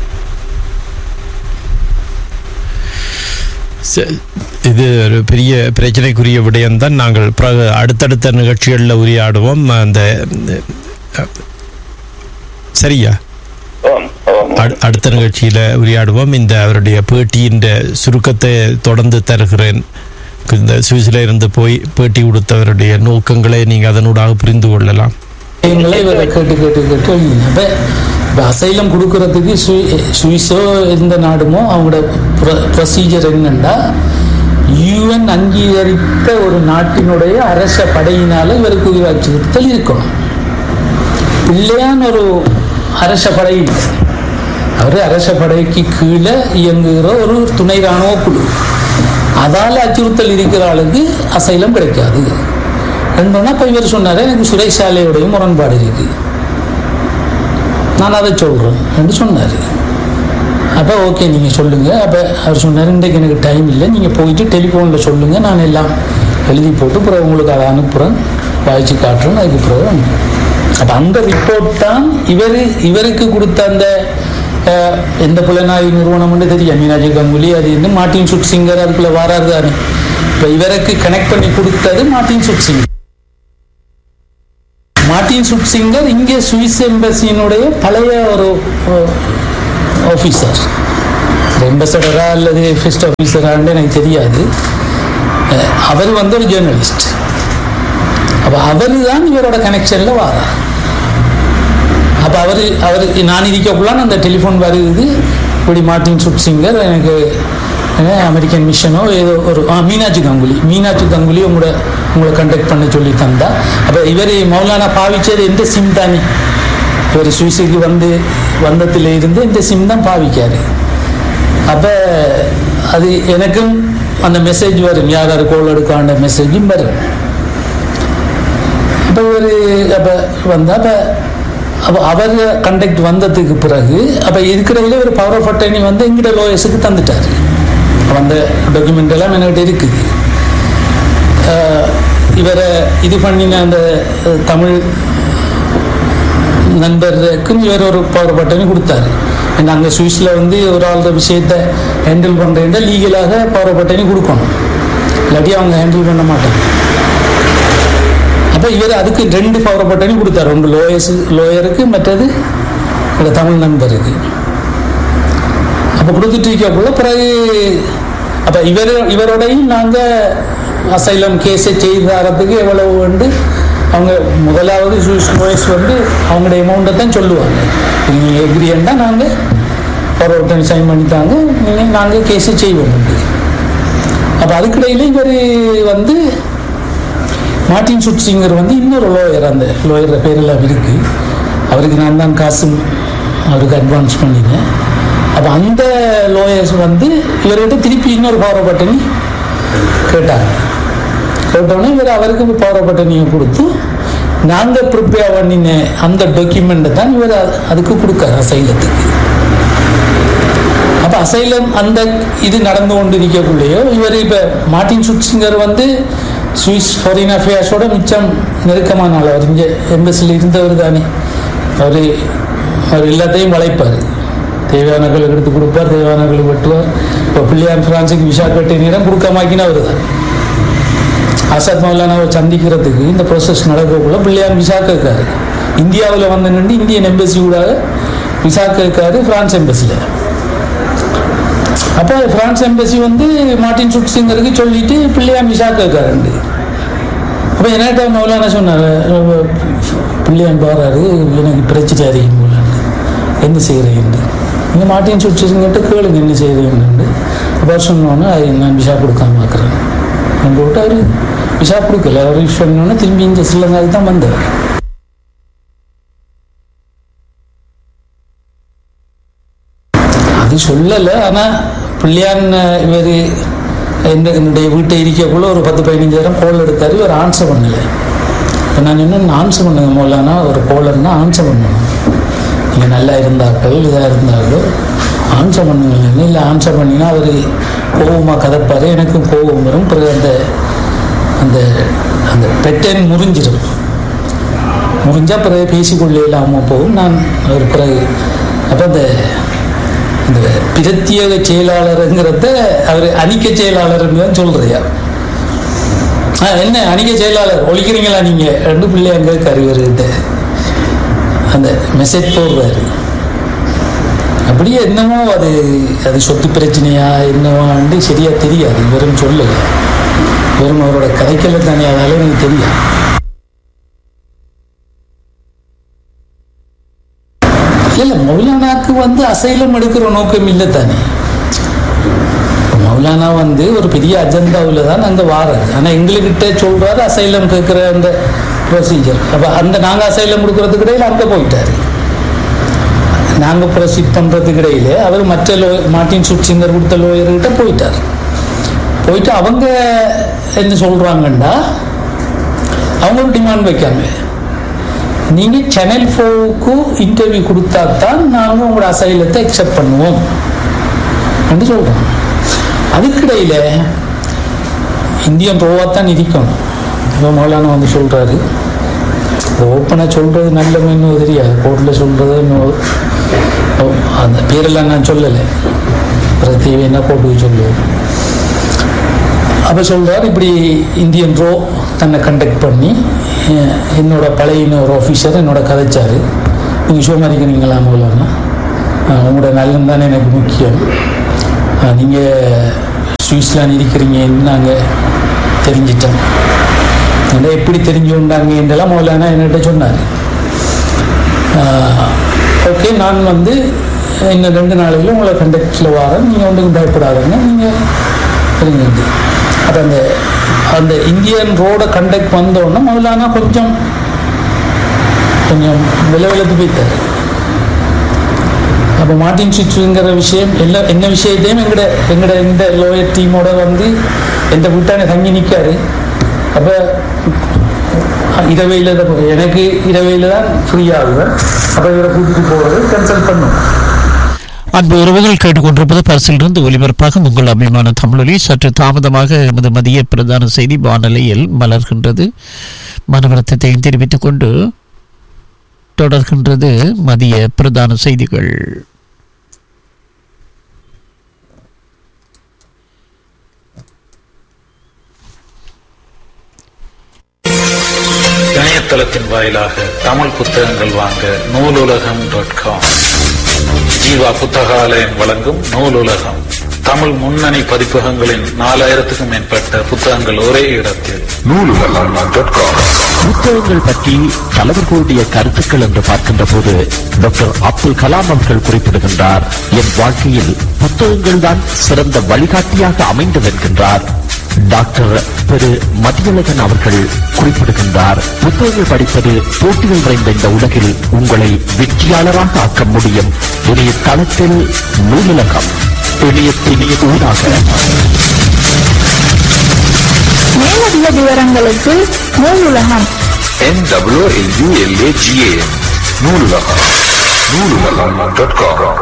ச- இது ஒரு பெரிய பிரச்சனைக்குரிய விடயம்தான் நாங்கள் பிறகு அடுத்தடுத்த நிகழ்ச்சிகளில் உரையாடுவோம் அந்த அஹ், சரியா ஓம் ஓம் அடு- அடுத்த நிகழ்ச்சியில் உரையாடுவோம் இந்த அவருடைய பேட்டியின் சுருக்கத்தை தொடர்ந்து தருகிறேன் இந்த சுவிஸில் இருந்து போய் பேட்டி கொடுத்தவருடைய நோக்கங்களை நீங்கள் அதனூடாக புரிந்து கொள்ளலாம் எங்களை இவரை கேட்டு கேட்டு கேட்டு எழுதினேன் இப்போ இப்போ அசைலம் கொடுக்கறதுக்கு சுவி சுவிஸோ எந்த நாடுமோ அவங்களோட ப்ரொசீஜர் என்னன்னா யூஎன் அங்கீகரித்த ஒரு நாட்டினுடைய அரச படையினால இவருக்கு உயிர் அச்சுறுத்தல் இருக்கணும் இல்லையான்னு ஒரு அரச படை இல்லை அவர் அரச படைக்கு கீழே இயங்குகிற ஒரு துணை ராணுவ குழு அதால் அச்சுறுத்தல் இருக்கிற ஆளுக்கு அசைலம் கிடைக்காது ரெண்டோன்னா இப்போ இவர் சொன்னார் எனக்கு சுரேஷ் சாலையோடையும் முரண்பாடு இருக்கு நான் அதை சொல்கிறேன் என்று சொன்னார் அப்போ ஓகே நீங்கள் சொல்லுங்கள் அப்போ அவர் சொன்னார் இன்றைக்கு எனக்கு டைம் இல்லை நீங்கள் போயிட்டு டெலிஃபோனில் சொல்லுங்கள் நான் எல்லாம் எழுதி போட்டு பிறகு உங்களுக்கு அதை அனுப்புகிறேன் வாய்ச்சி காட்டுறேன் அதுக்கு பிறகு அப்போ அந்த ரிப்போர்ட் தான் இவர் இவருக்கு கொடுத்த அந்த அஹ், எந்த புலனாய்வு நிறுவனம்னு தெரியும் மீனாட்சி கங்குலி அது என்ன மார்ட்டின் சுட் சிங்கர் அதுக்குள்ளே வராது தானே இப்போ இவருக்கு கனெக்ட் பண்ணி கொடுத்தது Martin Sutsinger Martin Sutsinger இங்கே சுவிஸ் எம்பசியினுடைய பழைய ஒரு ஆஃபீஸர் எம்பசடரா அல்லது ஃபெஸ்ட் ஆஃபீஸரான்னு எனக்கு தெரியாது அஹ், அவர் வந்து ஒரு ஜேர்னலிஸ்ட் அப்போ அவர் தான் இவரோட கனெக்ஷனில் வாரார் அப்போ அவர் அவர் நான் இருக்கக்குள்ளான அந்த டெலிஃபோன் வருது இப்படி மார்ட்டின் சுட் சிங்கர் எனக்கு அஹ், அமெரிக்கன் மிஷனோ ஏதோ ஒரு ஆ மீனாட்சி கங்குலி மீனாட்சி கங்குலி உங்களோட உங்களை கண்டக்ட் பண்ண சொல்லி தந்தா அப்போ இவர் மௌலானா பாவிச்சது எந்த சிம் தானே இவர் சுவிஸுக்கு வந்து வந்தத்தில் இருந்து இந்த சிம் தான் பாவிக்காரு அப்போ அது எனக்கும் அந்த மெசேஜ் வரும் யார் யார் கோல் எடுக்காண்ட மெசேஜும் வரும் அப்போ ஒரு அப்போ வந்தா அப்போ அப்போ அவர் கண்டக்ட் வந்ததுக்கு பிறகு அப்போ இருக்கிறதுல ஒரு பவர் ஆஃப் அட்டர்னி வந்து எங்கிட்ட லோயஸுக்கு தந்துட்டார் அப்ப அந்த டாக்குமெண்ட் எல்லாம் என்கிட்ட இருக்குது அஹ் இவரை இது பண்ணின அந்த அஹ், தமிழ் நண்பருக்கும் இவர் ஒரு பவர் பட்டனை கொடுத்தாரு ஏன்னா அங்கே சுவிஸில் வந்து ஒரு ஆளோட விஷயத்தை ஹேண்டில் பண்ணுறேன் லீகலாக பவர் பட்டனை கொடுக்கணும் இல்லாட்டி அவங்க ஹேண்டில் பண்ண மாட்டாங்க அப்போ இவர் அதுக்கு ரெண்டு பவர் பட்டனையும் கொடுத்தாரு ஒன்று லோயர்ஸ் லோயருக்கு மற்றது இந்த தமிழ் நண்பருக்கு அப்போ கொடுத்துட்டு இருக்கக்குள்ள பிறகு அப்போ இவர் இவரோடையும் நாங்கள் அசைலம் கேஸை செய்தாரத்துக்கு எவ்வளவு வந்து அவங்க முதலாவது சுவிஸ் லோயர்ஸ் வந்து அவங்களுடைய அமௌண்ட்டை தான் சொல்லுவாங்க நீங்கள் எக்ரியண்டா நாங்கள் பவர் பட்டன் சைன் பண்ணித்தாங்க நீங்கள் நாங்கள் கேஸை செய்வோம் அப்போ அதுக்கிடையில் இவர் வந்து மார்ட்டின் சுட்சிங்கர் வந்து இன்னொரு லோயர் அந்த லோயர் பேரெல்லாம் இருக்கு அவருக்கு நான் தான் காசு அவருக்கு அட்வான்ஸ் பண்ணினேன் அப்போ அந்த லோயர்ஸ் வந்து இவர்கிட்ட திருப்பி இன்னொரு பவர் பட்டனி கேட்டாங்க கேட்டோன்னே இவர் அவருக்கு பவர் பட்டனியை கொடுத்து நாங்கள் ப்ரிப்பேர் பண்ணின அந்த டாக்குமெண்ட்டை தான் இவர் அ- அதுக்கு கொடுக்காரு அசைலத்துக்கு அப்போ அசைலம் அந்த இது நடந்து கொண்டு இருக்கக்குள்ளேயோ இவர் இப்போ மார்ட்டின் சுட்சிங்கர் வந்து சுவிஸ் ஃபாரின் அஃபேர்ஸோட மிச்சம் நெருக்கமான ஆள் அவர் இங்கே எம்பசியில் இருந்தவர் தானே அவர் அவர் எல்லாத்தையும் வளைப்பார் தேவையானங்களுக்கு எடுத்து கொடுப்பார் தேவையானங்களுக்கு வெட்டுவார் இப்போ பிள்ளையார் பிரான்ஸுக்கு விசா கட்டி நேரம் கொடுக்காமாக்கினா அவர் தான் ஆசாத் மௌலானாவை சந்திக்கிறதுக்கு இந்த ப்ரோசஸ் நடக்கக்குள்ள பிள்ளையார் விசா கேட்காரு இந்தியாவில் வந்து நின்று இந்தியன் எம்பசி கூட விசா கேட்காரு பிரான்ஸ் எம்பசியில் அப்போ பிரான்ஸ் எம்பசி வந்து மார்ட்டின் சுட்சிங்கருக்கு சொல்லிட்டு பிள்ளையார் விசா கேட்காருண்டு அப்போ என்கிட்ட மௌலானா சொன்னார் பிள்ளையான் பாராரு எனக்கு பிரச்சனை அறியும் போலான்னு என்ன செய்கிறேன்னு நீங்கள் மார்ட்டின் சுட்சிங்கர்கிட்ட கேளுங்க என்ன செய்கிறேன்னு அப்போ சொன்னோன்னே அது நான் விசா கொடுக்காம ஆக்குறேன் கொண்டு விட்டு அவர் விசா கொடுக்கல அவர் சொன்னோன்னே திரும்பி இங்கே ஸ்ரீலங்காவுக்கு தான் வந்தார் அது சொல்லலை ஆனால் பிள்ளையான் இவர் என்ன என்னுடைய வீட்டை இருக்கக்குள்ள ஒரு பத்து பதினஞ்சாயிரம் கோல் எடுத்தார் இவர் ஆன்சர் பண்ணலை இப்போ நான் இன்னும் ஆன்சர் பண்ணுங்க மூலனா ஒரு கோலர்னா ஆன்சர் பண்ணணும் நீங்கள் நல்லா இருந்தாக்கள் இதாக இருந்தாங்களோ ஆன்சர் பண்ணுங்க இல்லை ஆன்சர் பண்ணினா அவர் கோபமாக கதைப்பார் எனக்கும் கோபம் வரும் பிறகு அந்த அந்த அந்த பெட்டன் முறிஞ்சிடும் முறிஞ்சால் பிறகு பேசிக்கொள்ளே இல்லாமல் போகும் நான் ஒரு பிறகு அப்போ அந்த இந்த பிரத்யேக செயலாளருங்கிறத அவர் அணிக்க செயலாளர்னு தான் சொல்றியா ஆ என்ன அணிக்க செயலாளர் ஒழிக்கிறீங்களா நீங்கள் ரெண்டு பிள்ளை அங்கே கருவருகிட்ட அந்த மெசேஜ் போடுறாரு அப்படியே என்னமோ அது அது சொத்து பிரச்சனையா என்னவான்னு சரியா தெரியாது வெறும் சொல்லலை வெறும் அவரோட கதைக்கல தானே அதால எனக்கு தெரியும் இல்ல மௌலானாக்கு வந்து அசைலம் எடுக்கிற நோக்கம் இல்லை தானே மௌலானா வந்து ஒரு பெரிய அஜெண்டாவில் தான் அங்கே வாராரு ஆனால் எங்ககிட்ட சொல்றாரு அசைலம் கேட்குற அந்த ப்ரொசீஜர் அப்போ அந்த நாங்கள் அசைலம் கொடுக்கறதுக்கு இடையில அங்கே போயிட்டாரு நாங்கள் ப்ரொசீட் பண்ணுறதுக்கு இடையில அவர் மற்ற லோ மார்ட்டின் சுட்சிங்கர் கொடுத்த லோயர்கிட்ட போயிட்டார் போயிட்டு அவங்க என்ன சொல்கிறாங்கன்னா அவங்க டிமாண்ட் வைக்காங்க நீங்க சேனல் ஃபோருக்கு இன்டர்வியூ கொடுத்தா தான் நாங்க உங்களோட அசைலத்தை அக்செப்ட் பண்ணுவோம் என்று சொல்றோம் அதுக்கிடையில இந்தியன் ரோவா தான் இருக்கணும் இப்போ மௌலானா வந்து சொல்றாரு ஓப்பனாக சொல்றது நல்ல இன்னும் தெரியாது கோர்ட்டில் சொல்றது இன்னும் ஓ, அந்த பேரெல்லாம் நான் சொல்லலை அப்புறம் தேவைன்னா கோர்ட்டுக்கு சொல்லுவேன் அப்போ சொல்றார் இப்படி இந்தியன் ரோ தன்னை கண்டக்ட் பண்ணி அஹ், என்னோட பழைய இன்னொரு ஆஃபீஸர் என்னோட கதைச்சாரு நீங்கள் சோமாரிக்கிறீங்களா மூலம்னா உங்களோட நல்லம் தானே எனக்கு முக்கியம் நீங்கள் சுவிட்சர்லாந்து இருக்கிறீங்கன்னு நாங்கள் தெரிஞ்சிட்டோம் அதை எப்படி தெரிஞ்சு கொண்டாங்க என்றெல்லாம் மௌலானா என்கிட்ட சொன்னார் ஓகே நான் வந்து இன்னும் ரெண்டு நாளையில் உங்களை கண்டக்டில் வரேன் நீங்கள் ஒன்றுக்கும் பயப்படாதுங்க நீங்கள் தெரிஞ்சுட்டு அப்போ அந்த அந்த இந்தியன் ரோட கண்டக்ட் வந்தோடனே மௌலானா கொஞ்சம் கொஞ்சம் விலை விலத்து போய்த்தார் அப்போ மார்டின் சுவிட்சுங்கிற விஷயம் எல்லா என்ன விஷயத்தையும் எங்கட எங்கட இந்த லோயர் டீமோட வந்து எந்த வீட்டான தங்கி நிற்காரு அப்போ இரவையில் எனக்கு இரவையில் தான் ஃப்ரீ ஆகுவேன் அப்போ இவரை கூட்டிட்டு போகிறது கேன்சல் பண்ணும் அன்பு உறவுகள் கேட்டுக்கொண்டிருப்பது பரிசிலிருந்து ஒலிபரப்பாக உங்கள் அபிமான தமிழொலி சற்று தாமதமாக எமது மதிய பிரதான செய்தி வானொலியில் மலர்கின்றது மனவரத்தத்தையும் தெரிவித்துக் கொண்டு தொடர்கின்றது மதிய பிரதான செய்திகள் இணையதளத்தின் வாயிலாக தமிழ் புத்தகங்கள் வாங்க நூலுலகம் டாட் காம் ஜீவா புத்தகாலயம் வழங்கும் நூலுலகம் தமிழ் முன்னணி பதிப்பகங்களின் நாலாயிரத்துக்கும் மேற்பட்ட புத்தகங்கள் ஒரே இடத்தில் புத்தகங்கள் பற்றி தலைவர்களுடைய கருத்துக்கள் என்று பார்க்கின்ற போது டாக்டர் அப்துல் கலாம் அவர்கள் குறிப்பிடுகின்றார் என் வாழ்க்கையில் புத்தகங்கள் தான் சிறந்த வழிகாட்டியாக அமைந்தது என்கின்றார் டாக்டர் திரு மதியழகன் அவர்கள் குறிப்பிடுகின்றார் புத்தகங்கள் படிப்பது போட்டிகள் நிறைந்த இந்த உலகில் உங்களை வெற்றியாளராக ஆக்க முடியும் இணைய தளத்தில் நூலகம் இணையத்தின் ஊடாக மேலதிக விவரங்களுக்கு Noolulagam NWLULAGA Noolulagam Noolulagam dot com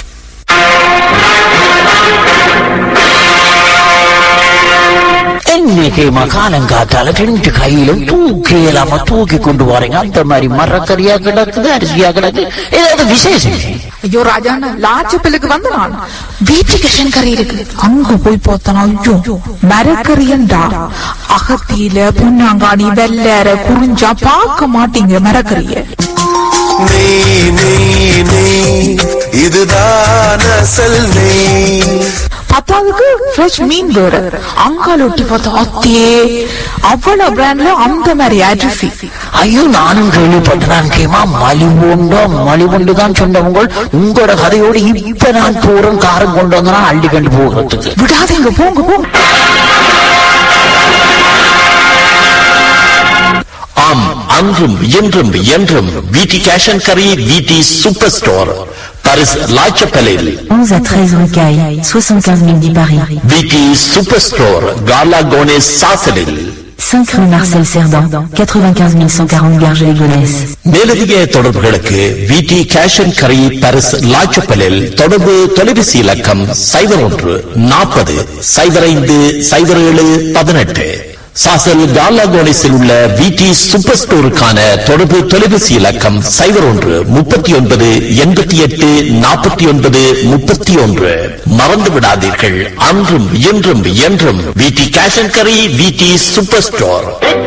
இன்னைக்கு மகாலங்காத்தால ரெண்டு கையிலும் தூக்கி இல்லாம தூக்கி கொண்டு வரீங்க அந்த மாதிரி மரக்கறியா கிடக்குது அரிசியா கிடக்கு ஏதாவது விசேஷம் ஐயோ ராஜாண்ணா லாச்சப்பிலுக்கு வந்த நான் வீட்டுக்கு கறி இருக்கு அங்க போய் பார்த்தனா ஐயோ மரக்கறியண்டா அகத்தியில புண்ணாங்காணி வெள்ளற குறிஞ்சா பார்க்க மாட்டீங்க மரக்கறிய நெய் நெய் நெய் இதுதான் அசல் நெய் பத்தாவதுக்கு ஃப்ரெஷ் மீன் வேற அங்கால ஒட்டி பார்த்தா அத்தே அவ்வளவு பிராண்ட்ல அந்த மாதிரி அரிசி ஐயோ நானும் கேள்விப்பட்டேன் கேமா மலிவுண்டோ மலிவுண்டு தான் சொன்னவங்க உங்களோட கதையோடு இப்ப நான் போறேன் காரம் கொண்டு வந்தனா அள்ளி கண்டு போகிறதுக்கு விடாதீங்க போங்க போங்க ஆம் அன்றும் இன்றும் என்றும் விடி கேஷ் அண்ட் கரி விடி சூப்பர் ஸ்டோர் பாரிஸ் லாச்சப்பலில் 11 à 13 rue Caille, 75 000 10 Paris. விடி சூப்பர் ஸ்டோர் காலா கோனேஸ் சாசலில் 5 rue Marcel Cerdan, 95 140 Garges-les-Gonesse. மேலதிக தொடர்புகளுக்கு விடி கேஷ் அண்ட் கரி பாரிஸ் லாச்சப்பலில் தொடர்பு தொலைபேசி இலக்கம் சைபர் ஒன்று நாற்பது சைபர் ஐந்து சைபர் ஏழு பதினெட்டு சாசல் காலா கோனேஸில் உள்ள விடி சூப்பர் ஸ்டோருக்கான தொடர்பு தொலைபேசி இலக்கம் சைபர் ஒன்று முப்பத்தி ஒன்பது எண்பத்தி எட்டு நாற்பத்தி ஒன்பது முப்பத்தி ஒன்று மறந்து விடாதீர்கள் அன்றும் இன்றும் என்றும் விடி கேஷ் அண்ட் கரி விடி சூப்பர் ஸ்டோர்